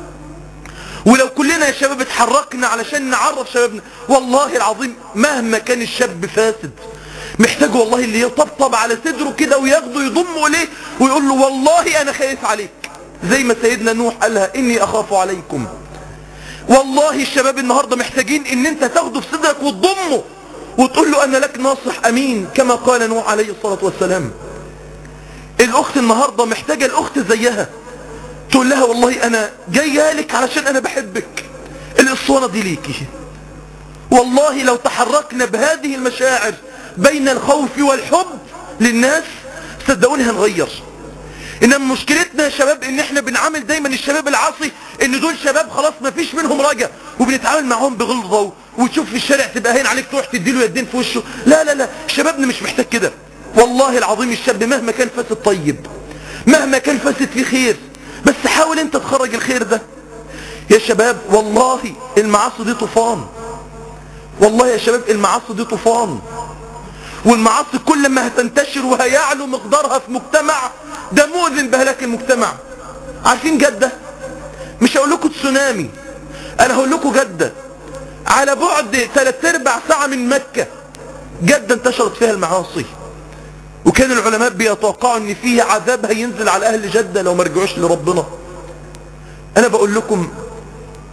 ولو كلنا يا شباب اتحركنا علشان نعرف شبابنا والله العظيم مهما كان الشاب فاسد محتاج والله اللي يطبطب على صدره كده وياخده يضمه اليه ويقول له والله انا خايف عليك زي ما سيدنا نوح قالها اني اخاف عليكم والله الشباب النهاردة محتاجين ان انت تاخده في صدرك وتضمه وتقول له انا لك ناصح امين كما قال نوح عليه الصلاة والسلام الاخت النهاردة محتاجة الاخت زيها تقول لها والله انا جايه لك علشان انا بحبك الاسطوانه دي ليكي والله لو تحركنا بهذه المشاعر بين الخوف والحب للناس صدقوني هنغير انما مشكلتنا يا شباب ان احنا بنعامل دايما الشباب العاصي ان دول شباب خلاص ما فيش منهم رجا وبنتعامل معاهم بغلظه و- وتشوف في الشارع تبقى هين عليك تروح تديله يدين في وشه لا لا لا شبابنا مش محتاج كده والله العظيم الشاب مهما كان فاسد طيب مهما كان فاسد في خير بس حاول انت تخرج الخير ده يا شباب والله المعاصي دي طوفان والله يا شباب المعاصي دي طوفان والمعاصي كل ما هتنتشر وهيعلو مقدارها في مجتمع ده مؤذن بهلاك المجتمع عارفين جدة مش هقول لكم تسونامي انا هقول لكم جدة على بعد ثلاث ارباع ساعة من مكة جدة انتشرت فيها المعاصي وكان العلماء بيتوقعوا ان فيه عذاب هينزل على اهل جدة لو ما رجعوش لربنا انا بقول لكم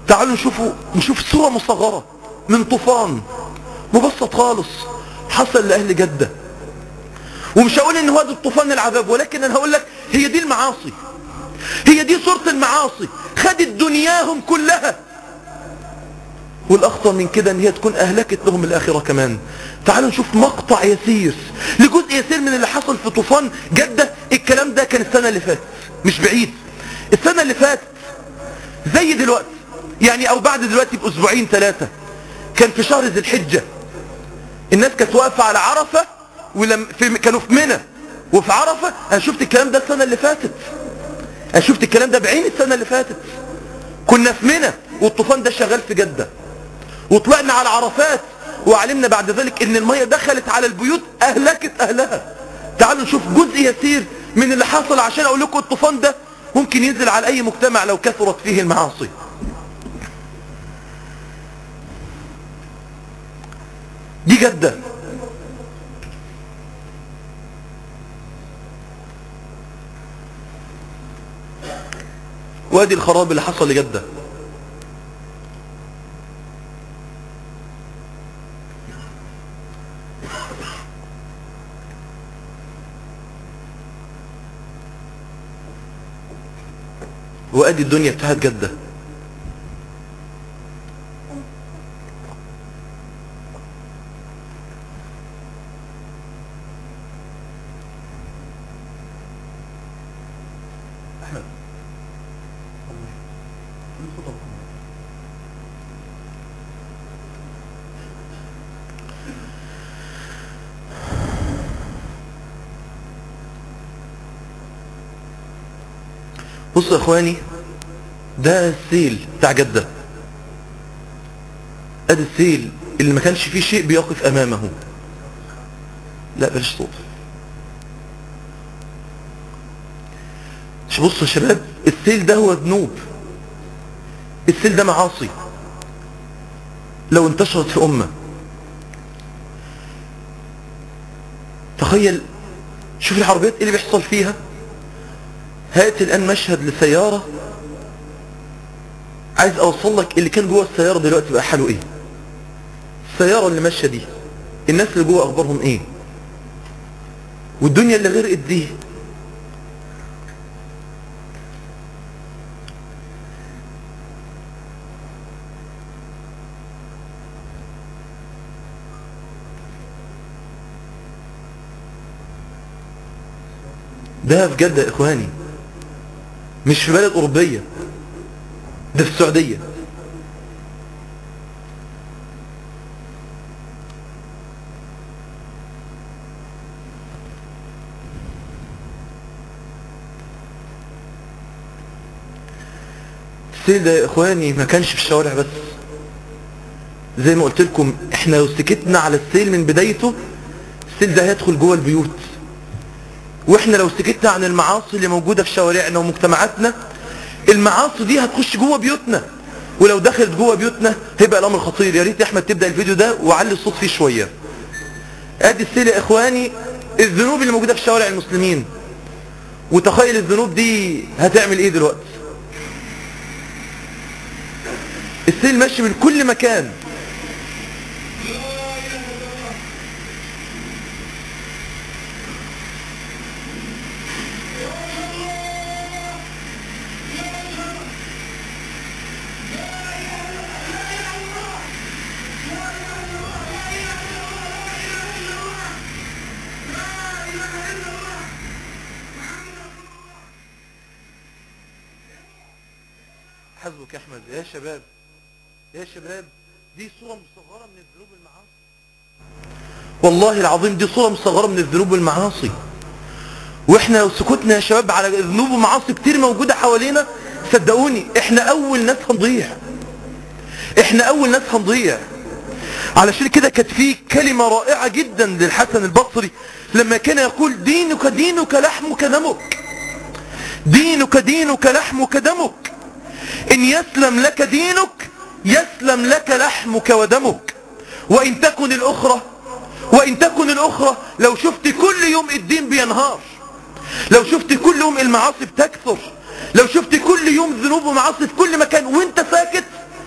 تعالوا نشوفوا نشوف صورة مصغرة من طوفان مبسط خالص حصل لأهل جدة ومش هقول ان هو ده الطوفان العذاب ولكن انا هقول لك هي دي المعاصي هي دي صورة المعاصي خدت دنياهم كلها والاخطر من كده ان هي تكون اهلكت لهم الاخرة كمان تعالوا نشوف مقطع يسير لجزء يسير من اللي حصل في طوفان جدة الكلام ده كان السنة اللي فاتت مش بعيد السنة اللي فاتت زي دلوقتي يعني او بعد دلوقتي باسبوعين ثلاثة كان في شهر ذي الحجة الناس كانت واقفة على عرفة ولم في كانوا في منى وفي عرفة انا شفت الكلام ده السنة اللي فاتت انا شفت الكلام ده بعين السنة اللي فاتت كنا في منى والطوفان ده شغال في جدة وطلعنا على عرفات وعلمنا بعد ذلك ان المية دخلت على البيوت اهلكت اهلها تعالوا نشوف جزء يسير من اللي حصل عشان اقول لكم الطوفان ده ممكن ينزل على اي مجتمع لو كثرت فيه المعاصي دي جدة وادي الخراب اللي حصل لجدة وادي الدنيا بتاعت جدة احمد بصوا يا اخواني ده السيل بتاع جدة ادي السيل اللي ما كانش فيه شيء بيقف امامه لا بلاش صوت بصوا يا شباب السيل ده هو ذنوب السيل ده معاصي لو انتشرت في امه تخيل شوف العربيات ايه اللي بيحصل فيها هات الان مشهد لسيارة عايز اوصل لك اللي كان جوه السيارة دلوقتي بقى حاله ايه السيارة اللي ماشية دي الناس اللي جوه اخبارهم ايه والدنيا اللي غرقت دي ده في جدة يا اخواني مش في بلد اوروبية ده في السعودية السيل ده يا اخواني ما كانش في الشوارع بس زي ما قلت لكم احنا لو سكتنا على السيل من بدايته السيل ده هيدخل جوه البيوت واحنا لو سكتنا عن المعاصي اللي موجودة في شوارعنا ومجتمعاتنا المعاصي دي هتخش جوه بيوتنا ولو دخلت جوه بيوتنا هيبقى الامر خطير يا ريت يا احمد تبدا الفيديو ده وعلي الصوت فيه شويه ادي السيل يا اخواني الذنوب اللي موجوده في شوارع المسلمين وتخيل الذنوب دي هتعمل ايه دلوقتي السيل ماشي من كل مكان حسبك يا احمد يا شباب يا شباب دي صورة مصغرة من الذنوب والمعاصي والله العظيم دي صورة مصغرة من الذنوب والمعاصي واحنا لو سكتنا يا شباب على ذنوب ومعاصي كتير موجودة حوالينا صدقوني احنا اول ناس هنضيع احنا اول ناس هنضيع علشان كده كانت في كلمة رائعة جدا للحسن البصري لما كان يقول دينك دينك لحمك دمك دينك دينك لحمك دمك إن يسلم لك دينك يسلم لك لحمك ودمك وإن تكن الأخرى وإن تكن الأخرى لو شفت كل يوم الدين بينهار لو شفت كل يوم المعاصي بتكثر لو شفت كل يوم ذنوب ومعاصي في كل مكان وانت ساكت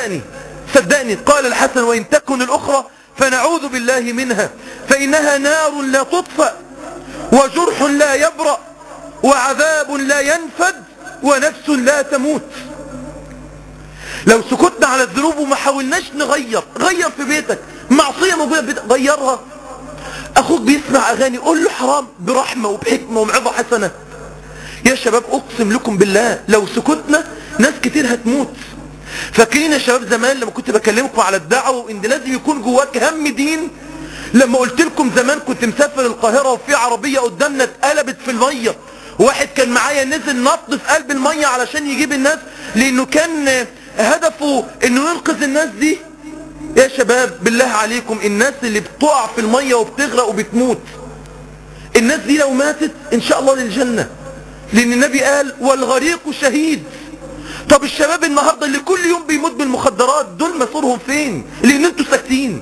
صدقني صدقني قال الحسن وإن تكن الأخرى فنعوذ بالله منها فإنها نار لا تطفأ وجرح لا يبرأ وعذاب لا ينفد ونفس لا تموت لو سكتنا على الذنوب وما حاولناش نغير غير في بيتك معصية موجودة في بيتك غيرها اخوك بيسمع اغاني قول له حرام برحمة وبحكمة ومعظة حسنة يا شباب اقسم لكم بالله لو سكتنا ناس كتير هتموت فاكرين يا شباب زمان لما كنت بكلمكم على الدعوة وان لازم يكون جواك هم دين لما قلت لكم زمان كنت مسافر القاهرة وفي عربية قدامنا اتقلبت في المية واحد كان معايا نزل نط في قلب المية علشان يجيب الناس لانه كان هدفه انه ينقذ الناس دي يا شباب بالله عليكم الناس اللي بتقع في المية وبتغرق وبتموت الناس دي لو ماتت ان شاء الله للجنة لان النبي قال والغريق شهيد طب الشباب النهاردة اللي كل يوم بيموت بالمخدرات دول مصيرهم فين لان انتوا ساكتين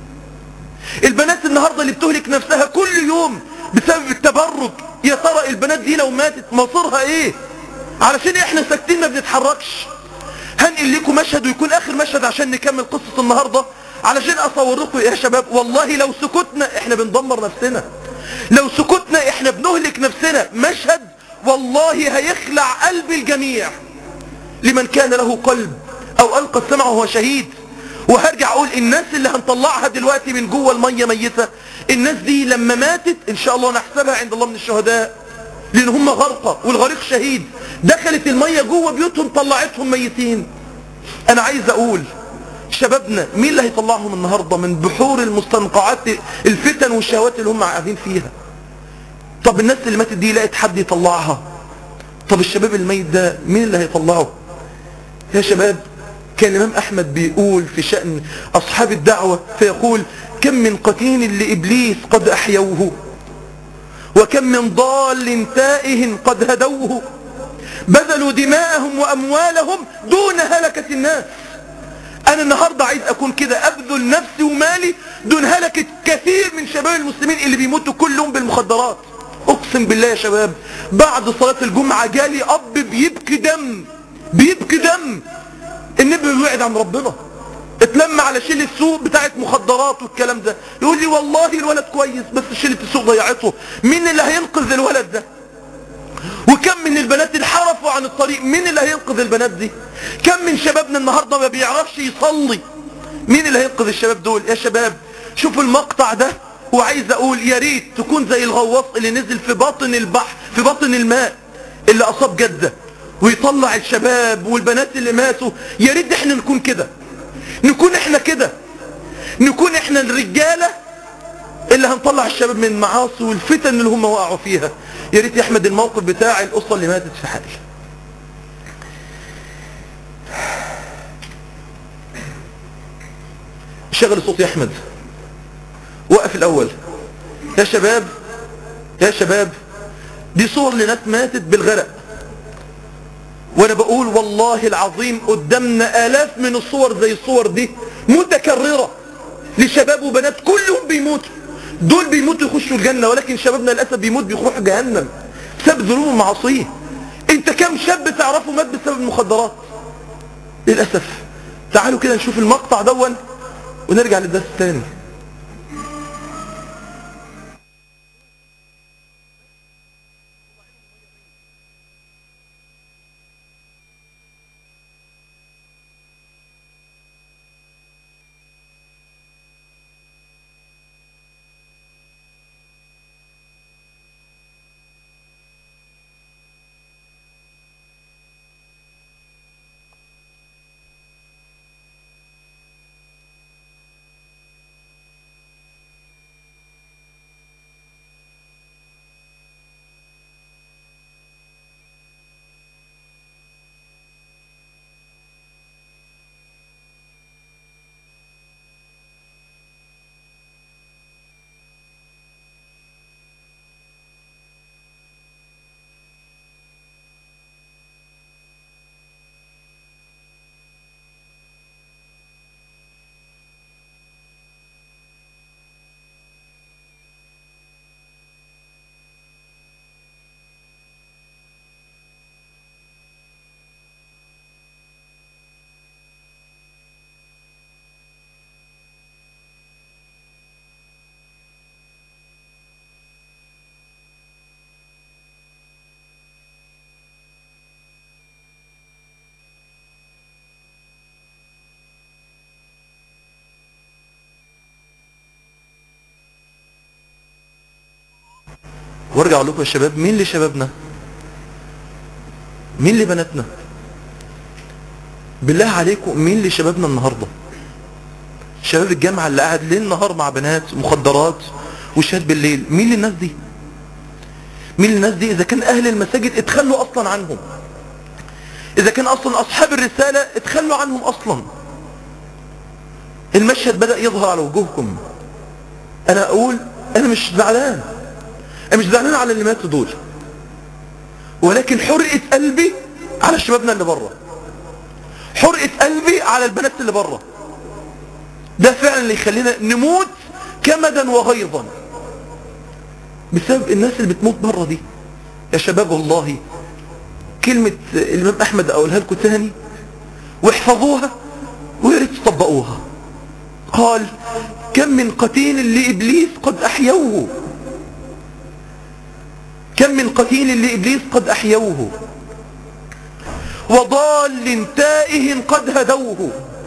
البنات النهاردة اللي بتهلك نفسها كل يوم بسبب التبرج يا ترى البنات دي لو ماتت مصيرها ايه علشان احنا ساكتين ما بنتحركش هنقل لكم مشهد ويكون اخر مشهد عشان نكمل قصة النهاردة علشان اصور لكم يا شباب والله لو سكتنا احنا بندمر نفسنا لو سكتنا احنا بنهلك نفسنا مشهد والله هيخلع قلب الجميع لمن كان له قلب او القى السمع وهو شهيد وهرجع اقول الناس اللي هنطلعها دلوقتي من جوه المية ميتة الناس دي لما ماتت ان شاء الله نحسبها عند الله من الشهداء لان هم غرقة والغريق شهيد دخلت المية جوه بيوتهم طلعتهم ميتين انا عايز اقول شبابنا مين اللي هيطلعهم النهاردة من بحور المستنقعات الفتن والشهوات اللي هم قاعدين فيها طب الناس اللي ماتت دي لقت حد يطلعها طب الشباب الميت ده مين اللي هيطلعه يا شباب كان الإمام أحمد بيقول في شأن أصحاب الدعوة فيقول كم من قتين لإبليس قد أحيوه وكم من ضال تائه قد هدوه بذلوا دماءهم وأموالهم دون هلكة الناس أنا النهاردة عايز أكون كده أبذل نفسي ومالي دون هلكة كثير من شباب المسلمين اللي بيموتوا كلهم بالمخدرات أقسم بالله يا شباب بعد صلاة الجمعة جالي أب بيبكي دم بيبكي دم النبي بيوعد عن ربنا اتلم على شيل السوق بتاعت مخدرات والكلام ده يقول لي والله الولد كويس بس شيلة السوق ضيعته مين اللي هينقذ الولد ده وكم من البنات انحرفوا عن الطريق مين اللي هينقذ البنات دي كم من شبابنا النهاردة ما بيعرفش يصلي مين اللي هينقذ الشباب دول يا شباب شوفوا المقطع ده وعايز اقول يا ريت تكون زي الغواص اللي نزل في باطن البحر في باطن الماء اللي اصاب جده ويطلع الشباب والبنات اللي ماتوا يا ريت احنا نكون كده نكون احنا كده نكون احنا الرجالة اللي هنطلع الشباب من المعاصي والفتن اللي هم وقعوا فيها يا ريت يحمد الموقف بتاع الأسرة اللي ماتت في حال شغل الصوت يا احمد وقف الاول يا شباب يا شباب دي صور لناس ماتت بالغرق وانا بقول والله العظيم قدامنا الاف من الصور زي الصور دي متكررة لشباب وبنات كلهم بيموتوا دول بيموتوا يخشوا الجنة ولكن شبابنا للأسف بيموت بيروح جهنم بسبب ذنوب ومعاصيه انت كم شاب تعرفه مات بسبب المخدرات للأسف تعالوا كده نشوف المقطع دون ونرجع للدرس الثاني وارجع اقول لكم يا شباب مين اللي شبابنا مين اللي بناتنا بالله عليكم مين اللي شبابنا النهارده شباب الجامعه اللي قاعد ليل نهار مع بنات مخدرات وشاد بالليل مين اللي الناس دي مين اللي الناس دي اذا كان اهل المساجد اتخلوا اصلا عنهم اذا كان اصلا اصحاب الرساله اتخلوا عنهم اصلا المشهد بدا يظهر على وجوهكم انا اقول انا مش زعلان انا مش زعلان على اللي ماتوا دول ولكن حرقة قلبي على شبابنا اللي بره حرقة قلبي على البنات اللي بره ده فعلا اللي يخلينا نموت كمدا وغيظا بسبب الناس اللي بتموت بره دي يا شباب والله كلمة الإمام أحمد أقولها لكم تاني واحفظوها ويا ريت تطبقوها قال كم من قتيل لإبليس قد أحيوه كم من قتيل لإبليس قد أحيوه وضال تائه قد هدوه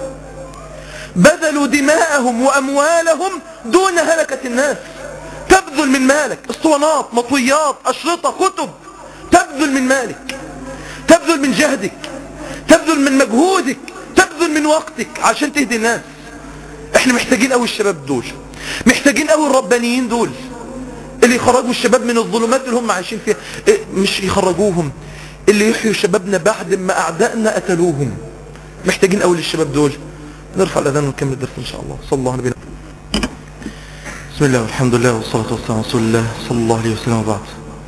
بذلوا دماءهم وأموالهم دون هلكة الناس تبذل من مالك اسطوانات مطويات أشرطة كتب تبذل من مالك تبذل من جهدك تبذل من مجهودك تبذل من وقتك عشان تهدي الناس احنا محتاجين قوي الشباب دول محتاجين قوي الربانيين دول اللي يخرجوا الشباب من الظلمات اللي هم عايشين فيها إيه مش يخرجوهم اللي يحيوا شبابنا بعد ما اعدائنا قتلوهم محتاجين قوي للشباب دول نرفع الاذان ونكمل الدرس ان شاء الله صلى الله عليه وسلم بسم الله والحمد لله والصلاة والسلام على رسول الله صلى الله عليه وسلم وبعد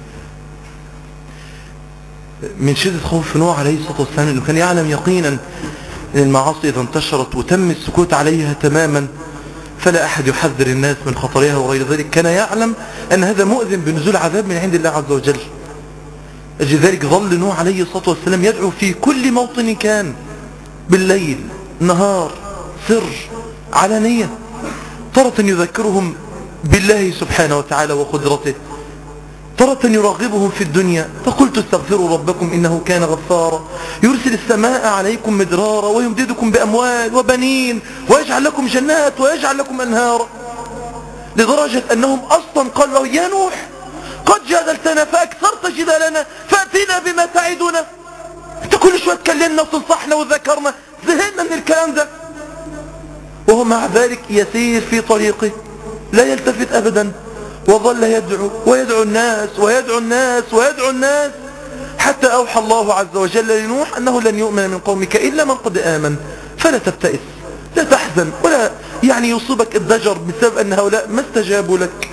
من شدة خوف نوح عليه الصلاة والسلام انه كان يعلم يقينا ان المعاصي اذا انتشرت وتم السكوت عليها تماما فلا احد يحذر الناس من خطرها وغير ذلك كان يعلم ان هذا مؤذن بنزول عذاب من عند الله عز وجل أجل ذلك ظل نوح عليه الصلاة والسلام يدعو في كل موطن كان بالليل نهار سر علانية ترة يذكرهم بالله سبحانه وتعالى وقدرته ترة يرغبهم في الدنيا فقلت استغفروا ربكم إنه كان غفارا يرسل السماء عليكم مدرارا ويمددكم بأموال وبنين ويجعل لكم جنات ويجعل لكم أنهارا لدرجة أنهم أصلا قالوا له يا نوح قد جادلتنا فأكثرت جدالنا فأتينا بما تعدنا انت كل شوية تكلمنا وتنصحنا وذكرنا زهقنا من الكلام ده وهو مع ذلك يسير في طريقه لا يلتفت أبدا وظل يدعو ويدعو الناس ويدعو الناس ويدعو الناس حتى أوحى الله عز وجل لنوح أنه لن يؤمن من قومك إلا من قد آمن فلا تبتئس لا تحزن ولا يعني يصيبك الضجر بسبب أن هؤلاء ما استجابوا لك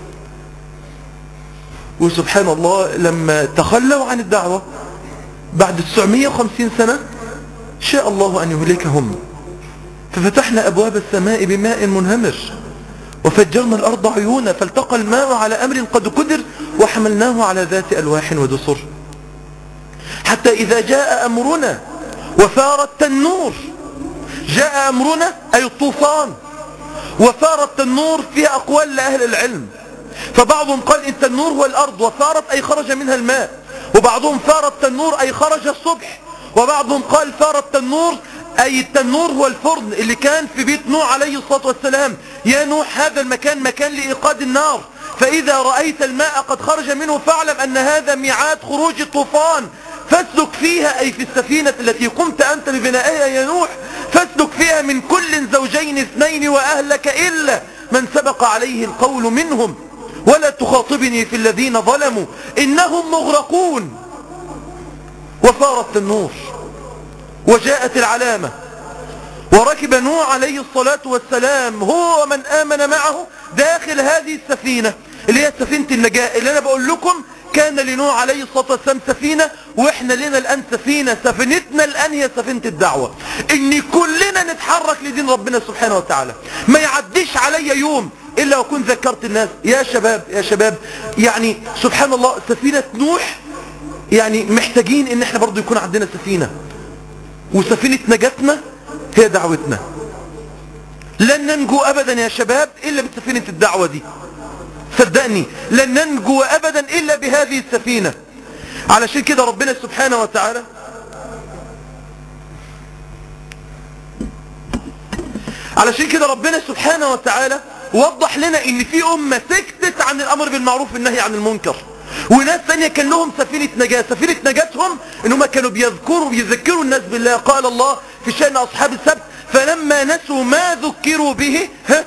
وسبحان الله لما تخلوا عن الدعوة بعد 950 سنة شاء الله أن يهلكهم ففتحنا أبواب السماء بماء منهمر وفجرنا الأرض عيونا فالتقى الماء على أمر قد قدر وحملناه على ذات ألواح ودسر حتى إذا جاء أمرنا وفار التنور جاء أمرنا أي الطوفان وفار التنور فيها أقوال لأهل العلم فبعضهم قال إن التنور هو الأرض وفارت أي خرج منها الماء وبعضهم فار التنور أي خرج الصبح وبعضهم قال فار التنور أي التنور هو الفرن اللي كان في بيت نوح عليه الصلاة والسلام يا نوح هذا المكان مكان لإيقاد النار فإذا رأيت الماء قد خرج منه فاعلم أن هذا ميعاد خروج الطوفان فاسلك فيها أي في السفينة التي قمت أنت ببنائها يا نوح فاسلك فيها من كل زوجين اثنين وأهلك إلا من سبق عليه القول منهم ولا تخاطبني في الذين ظلموا إنهم مغرقون وفارت النور وجاءت العلامة وركب نوح عليه الصلاة والسلام هو ومن آمن معه داخل هذه السفينة اللي هي سفينة النجاة اللي أنا بقول لكم كان لنوح عليه الصلاة والسلام سفينة وإحنا لنا الآن سفينة سفينتنا الآن هي سفينة الدعوة إن كلنا نتحرك لدين ربنا سبحانه وتعالى ما يعديش علي يوم إلا وأكون ذكرت الناس يا شباب يا شباب يعني سبحان الله سفينة نوح يعني محتاجين إن إحنا برضو يكون عندنا سفينة وسفينة نجاتنا هي دعوتنا لن ننجو أبدا يا شباب إلا بسفينة الدعوة دي صدقني لن ننجو أبدا إلا بهذه السفينة علشان كده ربنا سبحانه وتعالى علشان كده ربنا سبحانه وتعالى وضح لنا ان في امة سكتت عن الامر بالمعروف والنهي عن المنكر وناس ثانيه كان لهم سفينة نجاة سفينة نجاتهم ان هم كانوا بيذكروا بيذكروا الناس بالله قال الله في شأن اصحاب السبت فلما نسوا ما ذكروا به ها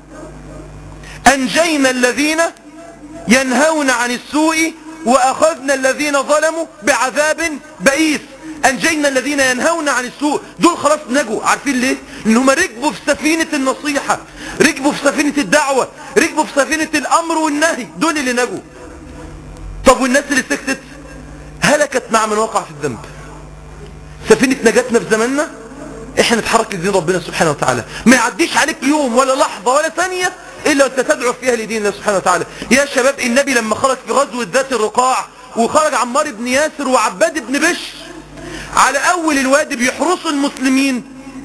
انجينا الذين ينهون عن السوء واخذنا الذين ظلموا بعذاب بئيس انجينا الذين ينهون عن السوء دول خلاص نجوا عارفين ليه ان هم ركبوا في سفينة النصيحة ركبوا في سفينة الدعوة ركبوا في سفينة الامر والنهي دول اللي نجوا طب والناس اللي سكتت هلكت مع من وقع في الذنب سفينة نجاتنا في زماننا احنا نتحرك لدين ربنا سبحانه وتعالى ما يعديش عليك يوم ولا لحظة ولا ثانية الا وانت تدعو فيها لدين الله سبحانه وتعالى يا شباب النبي لما خرج في غزوة ذات الرقاع وخرج عمار بن ياسر وعباد بن بشر على اول الوادي بيحرسوا المسلمين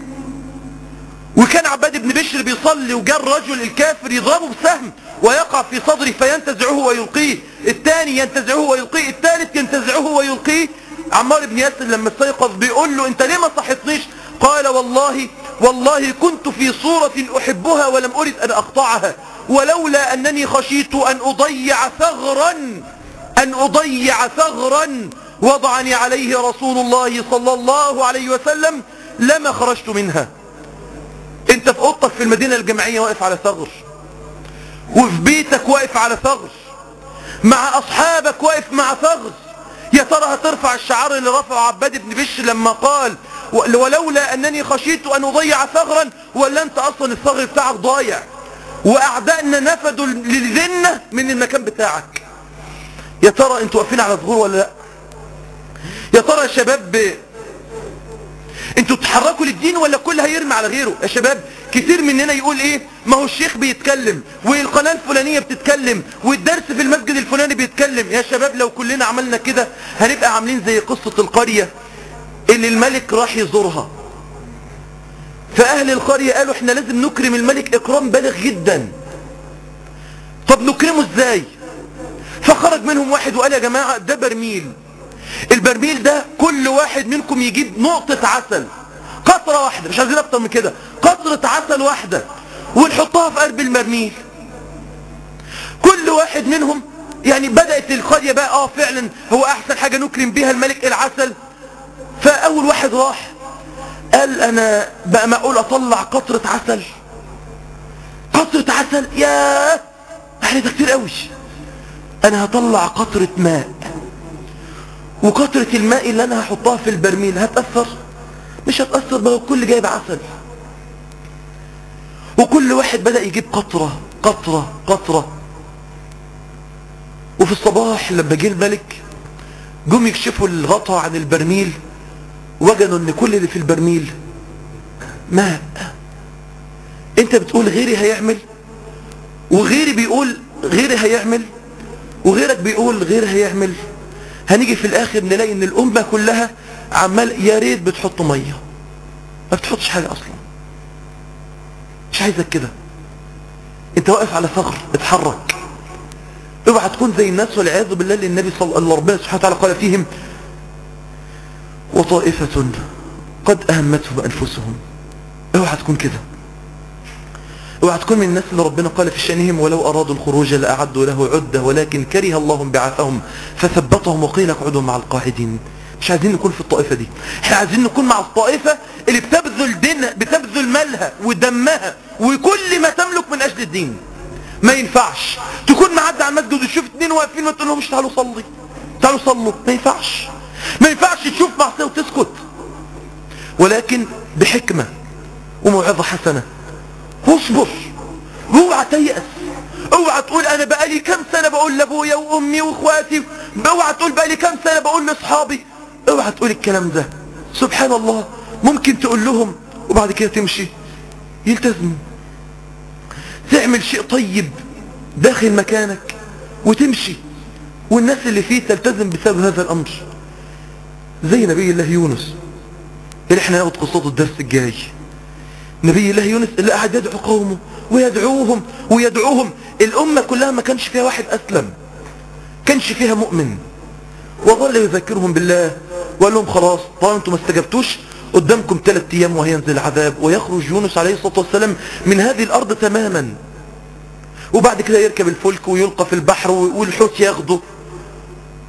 وكان عباد بن بشر بيصلي وجاء الرجل الكافر يضربه بسهم ويقع في صدره فينتزعه ويلقيه الثاني ينتزعه ويلقيه الثالث ينتزعه ويلقيه عمار بن ياسر لما استيقظ بيقول له انت ليه ما صحتنيش قال والله والله كنت في صورة احبها ولم ارد ان اقطعها ولولا انني خشيت ان اضيع ثغرا ان اضيع ثغرا وضعني عليه رسول الله صلى الله عليه وسلم لما خرجت منها انت في اوضتك في المدينة الجامعية واقف على ثغر وفي بيتك واقف على ثغر مع اصحابك واقف مع ثغر يا ترى هترفع الشعار اللي رفعه عباد بن بشر لما قال ولولا انني خشيت ان اضيع ثغرا ولا انت اصلا الثغر بتاعك ضايع واعدائنا نفدوا للذنة من المكان بتاعك يا ترى انتوا واقفين على ثغور ولا لا يا ترى يا شباب انتوا تتحركوا للدين ولا كل هيرمي على غيره يا شباب كتير مننا يقول ايه ما هو الشيخ بيتكلم والقناة الفلانية بتتكلم والدرس في المسجد الفلاني بيتكلم يا شباب لو كلنا عملنا كده هنبقى عاملين زي قصة القرية اللي الملك راح يزورها فاهل القرية قالوا احنا لازم نكرم الملك اكرام بالغ جدا طب نكرمه ازاي فخرج منهم واحد وقال يا جماعة ده برميل البرميل ده كل واحد منكم يجيب نقطة عسل قطرة واحدة مش عايزين اكتر من كده قطرة عسل واحدة ونحطها في قلب البرميل كل واحد منهم يعني بدأت القرية بقى اه فعلا هو احسن حاجة نكرم بيها الملك العسل فاول واحد راح قال انا بقى معقول اطلع قطرة عسل قطرة عسل ياه احنا ده كتير قوي انا هطلع قطرة ماء وقطرة الماء اللي انا هحطها في البرميل هتأثر مش هتأثر بقى الكل جايب عسل وكل واحد بدأ يجيب قطرة قطرة قطرة وفي الصباح لما جه الملك جم يكشفوا الغطا عن البرميل وجدوا ان كل اللي في البرميل ماء انت بتقول غيري هيعمل وغيري بيقول غيري هيعمل وغيرك بيقول غيري هيعمل هنيجي في الاخر نلاقي ان الامة كلها عمال يا ريت بتحط مية ما بتحطش حاجة اصلا مش عايزك كده انت واقف على ثغر اتحرك اوعى تكون زي الناس والعياذ بالله اللي النبي صلى الله ربنا سبحانه وتعالى قال فيهم وطائفة قد اهمتهم انفسهم اوعى تكون كده اوعى تكون من الناس اللي ربنا قال في شأنهم ولو أرادوا الخروج لأعدوا له عدة ولكن كره الله بعثهم فثبتهم وقيل اقعدوا مع القاعدين مش عايزين نكون في الطائفة دي احنا عايزين نكون مع الطائفة اللي بتبذل دينها بتبذل مالها ودمها وكل ما تملك من أجل الدين ما ينفعش تكون معدي على المسجد وتشوف اتنين واقفين وتقول لهم مش تعالوا صلي تعالوا صلوا ما ينفعش ما ينفعش تشوف معصية وتسكت ولكن بحكمة وموعظة حسنة واصبر اوعى تيأس اوعى تقول انا بقالي كام سنة بقول لابويا وامي واخواتي اوعى تقول بقالي كام سنة بقول لاصحابي اوعى تقول الكلام ده سبحان الله ممكن تقول لهم وبعد كده تمشي يلتزم تعمل شيء طيب داخل مكانك وتمشي والناس اللي فيه تلتزم بسبب هذا الامر زي نبي الله يونس اللي احنا ناخد قصته الدرس الجاي نبي الله يونس اللي قاعد يدعو قومه ويدعوهم ويدعوهم الأمة كلها ما كانش فيها واحد أسلم كانش فيها مؤمن وظل يذكرهم بالله وقال لهم خلاص طالما انتم ما استجبتوش قدامكم ثلاث ايام وهينزل العذاب ويخرج يونس عليه الصلاة والسلام من هذه الارض تماما وبعد كده يركب الفلك ويلقى في البحر والحوت ياخده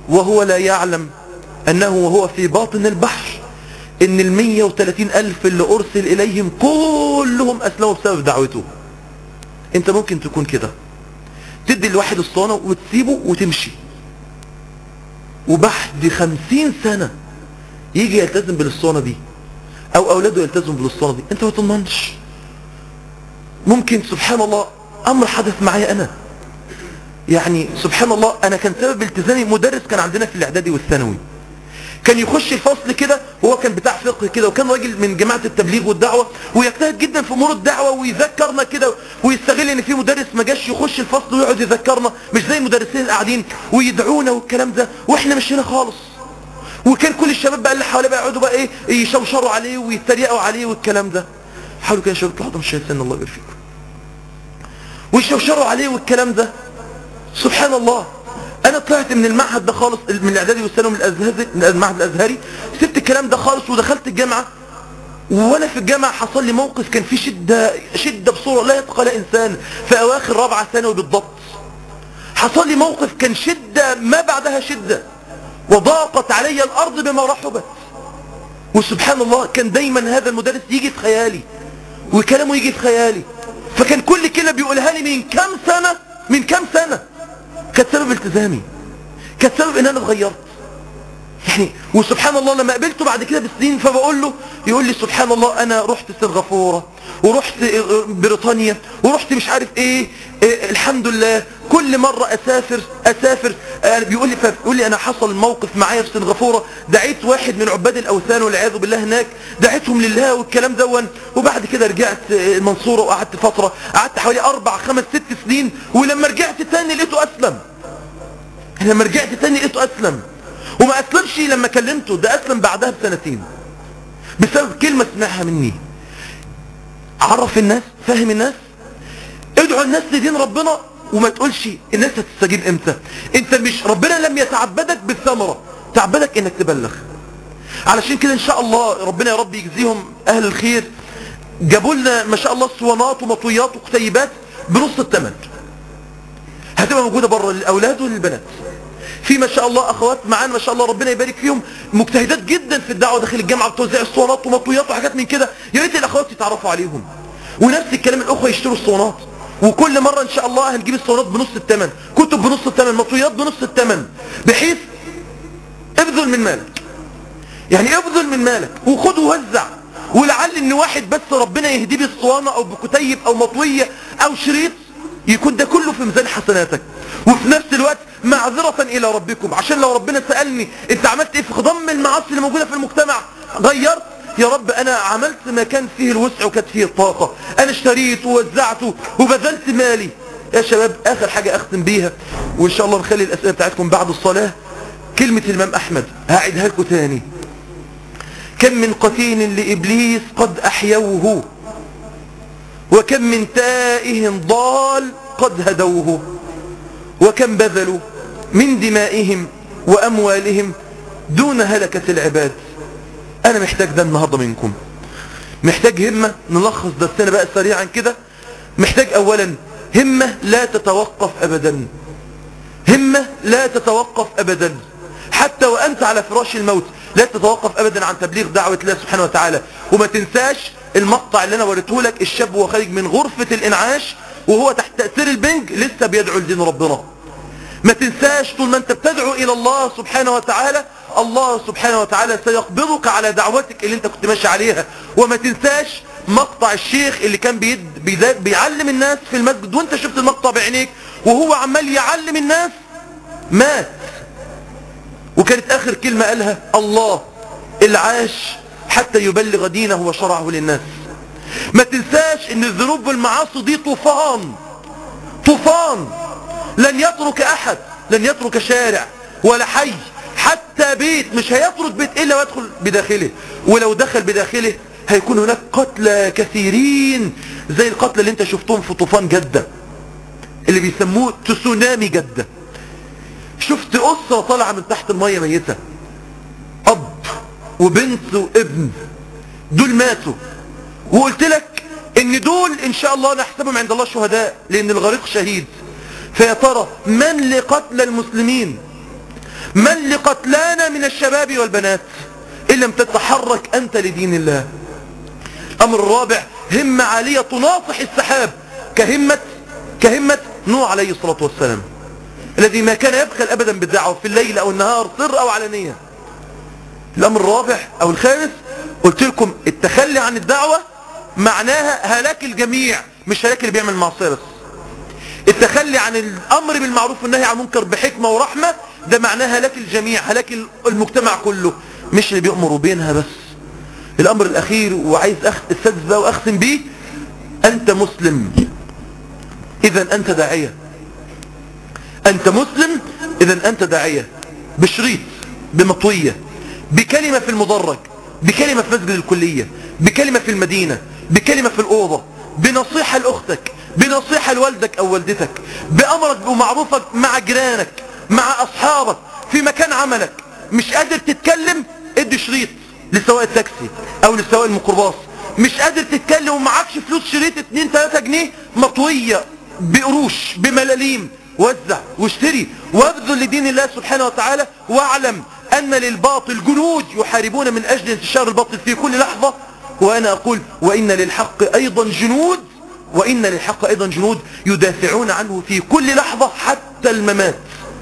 وهو لا يعلم أنه وهو في باطن البحر إن المية وثلاثين ألف اللي أرسل إليهم كلهم أسلموا بسبب دعوته أنت ممكن تكون كده تدي الواحد الصانة وتسيبه وتمشي وبعد خمسين سنة يجي يلتزم بالصانة دي أو أولاده يلتزموا بالصانة دي أنت ما تضمنش ممكن سبحان الله أمر حدث معايا أنا يعني سبحان الله أنا كان سبب التزامي مدرس كان عندنا في الإعدادي والثانوي كان يخش الفصل كده هو كان بتاع فقه كده وكان راجل من جماعة التبليغ والدعوة ويجتهد جدا في امور الدعوة ويذكرنا كده ويستغل ان في مدرس ما جاش يخش الفصل ويقعد يذكرنا مش زي المدرسين اللي قاعدين ويدعونا والكلام ده واحنا مش هنا خالص وكان كل الشباب بقى اللي حواليه بقى يقعدوا بقى ايه يشوشروا عليه ويتريقوا عليه والكلام ده حاولوا كده يا شباب اطلعوا مش هيسن الله يبارك فيكم ويشوشروا عليه والكلام ده سبحان الله انا طلعت من المعهد ده خالص من الاعدادي والثانوي من الازهري من المعهد الازهري سبت الكلام ده خالص ودخلت الجامعه وانا في الجامعه حصل لي موقف كان فيه شده شده بصوره لا يتقى لها انسان في اواخر رابعه ثانوي بالضبط حصل لي موقف كان شده ما بعدها شده وضاقت علي الارض بما رحبت وسبحان الله كان دايما هذا المدرس يجي في خيالي وكلامه يجي في خيالي فكان كل كلمه بيقولها لي من كام سنه من كام سنه كانت سبب التزامي كانت سبب ان انا اتغيرت يعني وسبحان الله لما قابلته بعد كده بسنين فبقول له يقول لي سبحان الله انا رحت سنغافوره ورحت بريطانيا ورحت مش عارف ايه, إيه الحمد لله كل مرة اسافر اسافر يعني بيقول لي بيقول لي انا حصل موقف معايا في سنغافوره دعيت واحد من عباد الاوثان والعياذ بالله هناك دعيتهم لله والكلام دون وبعد كده رجعت المنصوره وقعدت فتره قعدت حوالي اربع خمس ست سنين ولما رجعت تاني لقيته اسلم لما رجعت تاني لقيته اسلم وما اسلمش لما كلمته ده اسلم بعدها بسنتين بسبب كلمه سمعها مني عرف الناس فهم الناس ادعو الناس لدين ربنا وما تقولش الناس هتستجيب امتى انت مش ربنا لم يتعبدك بالثمرة تعبدك انك تبلغ علشان كده ان شاء الله ربنا يا رب يجزيهم اهل الخير جابوا لنا ما شاء الله اسطوانات ومطويات وكتيبات بنص الثمن هتبقى موجودة بره للاولاد وللبنات في ما شاء الله اخوات معانا ما شاء الله ربنا يبارك فيهم مجتهدات جدا في الدعوه داخل الجامعه بتوزع اسطوانات ومطويات وحاجات من كده يا ريت الاخوات يتعرفوا عليهم ونفس الكلام الاخوه يشتروا اسطوانات وكل مرة ان شاء الله هنجيب الصورات بنص الثمن كتب بنص الثمن مطويات بنص الثمن بحيث ابذل من مالك يعني ابذل من مالك وخد ووزع ولعل ان واحد بس ربنا يهديه بالصوانة او بكتيب او مطوية او شريط يكون ده كله في ميزان حسناتك وفي نفس الوقت معذرة الى ربكم عشان لو ربنا سألني انت عملت ايه في خضم المعاصي اللي موجودة في المجتمع غيرت يا رب انا عملت ما كان فيه الوسع وكانت فيه الطاقة انا اشتريت ووزعت وبذلت مالي يا شباب اخر حاجة اختم بيها وان شاء الله نخلي الاسئلة بتاعتكم بعد الصلاة كلمة الامام احمد هعيدها لكم تاني كم من قتيل لابليس قد احيوه وكم من تائه ضال قد هدوه وكم بذلوا من دمائهم واموالهم دون هلكة العباد انا محتاج ده النهاردة منكم محتاج همة نلخص درسنا بقى سريعا كده محتاج اولا همة لا تتوقف ابدا همة لا تتوقف ابدا حتى وانت على فراش الموت لا تتوقف ابدا عن تبليغ دعوة الله سبحانه وتعالى وما تنساش المقطع اللي انا وريته لك الشاب وهو خارج من غرفة الانعاش وهو تحت تأثير البنج لسه بيدعو لدين ربنا ما تنساش طول ما انت بتدعو الى الله سبحانه وتعالى الله سبحانه وتعالى سيقبضك على دعوتك اللي انت كنت ماشي عليها وما تنساش مقطع الشيخ اللي كان بيد بيد بيعلم الناس في المسجد وانت شفت المقطع بعينيك وهو عمال يعلم الناس مات وكانت اخر كلمة قالها الله العاش حتى يبلغ دينه وشرعه للناس ما تنساش ان الذنوب والمعاصي دي طوفان طوفان لن يترك احد لن يترك شارع ولا حي حتى بيت مش هيترك بيت الا ويدخل بداخله ولو دخل بداخله هيكون هناك قتلى كثيرين زي القتلى اللي انت شفتهم في طوفان جدة اللي بيسموه تسونامي جدة شفت أسرة طالعة من تحت المية ميتة أب وبنت وابن دول ماتوا وقلت لك ان دول ان شاء الله نحسبهم عند الله شهداء لان الغريق شهيد فيا ترى من لقتل المسلمين من لقتلانا من الشباب والبنات إن لم تتحرك أنت لدين الله الأمر الرابع همة عالية تناصح السحاب كهمة كهمة نوح عليه الصلاة والسلام الذي ما كان يبخل أبدا بالدعوة في الليل أو النهار سر أو علانية الأمر الرابع أو الخامس قلت لكم التخلي عن الدعوة معناها هلاك الجميع مش هلاك اللي بيعمل معصية بس التخلي عن الأمر بالمعروف والنهي عن المنكر بحكمة ورحمة ده معناه هلاك الجميع هلاك المجتمع كله مش اللي بيأمروا بينها بس الأمر الأخير وعايز أخ... السادس بقى وأختم بيه أنت مسلم إذا أنت داعية أنت مسلم إذا أنت داعية بشريط بمطوية بكلمة في المدرج بكلمة في مسجد الكلية بكلمة في المدينة بكلمة في الأوضة بنصيحة لأختك بنصيحة لوالدك أو والدتك بأمرك ومعروفك مع جيرانك مع أصحابك في مكان عملك مش قادر تتكلم ادي شريط لسواق التاكسي أو لسواق الميكروباص مش قادر تتكلم ومعكش فلوس شريط 2 3 جنيه مطوية بقروش بملاليم وزع واشتري وابذل لدين الله سبحانه وتعالى واعلم أن للباطل جنود يحاربون من أجل انتشار الباطل في كل لحظة وأنا أقول وإن للحق أيضا جنود وإن للحق أيضا جنود يدافعون عنه في كل لحظة حتى الممات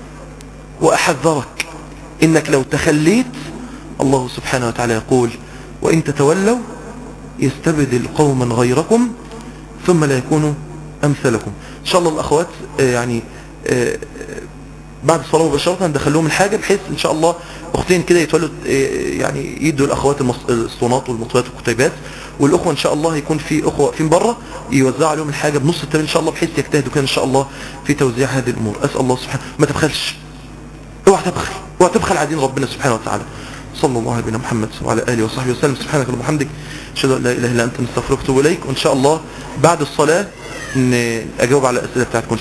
وأحذرك إنك لو تخليت الله سبحانه وتعالى يقول وإن تتولوا يستبدل قوما غيركم ثم لا يكونوا أمثلكم إن شاء الله الأخوات آه، يعني آه، بعد الصلاة مباشرة ندخلهم الحاجة بحيث إن شاء الله أختين كده يتولوا آه، يعني يدوا الأخوات المص- الصونات والمطويات والكتيبات والأخوة إن شاء الله يكون في أخوة واقفين بره يوزعوا عليهم الحاجة بنص الثمن إن شاء الله بحيث يجتهدوا كده إن شاء الله في توزيع هذه الأمور أسأل الله سبحانه ما تبخلش اوعى تبخل اوعى تبخل على دين ربنا سبحانه وتعالى صلى الله على نبينا محمد وعلى اله وصحبه وسلم سبحانك اللهم وبحمدك اشهد ان لا اله الا انت نستغفرك ونتوب اليك وان شاء الله بعد الصلاه ان اجاوب على الاسئله بتاعتكم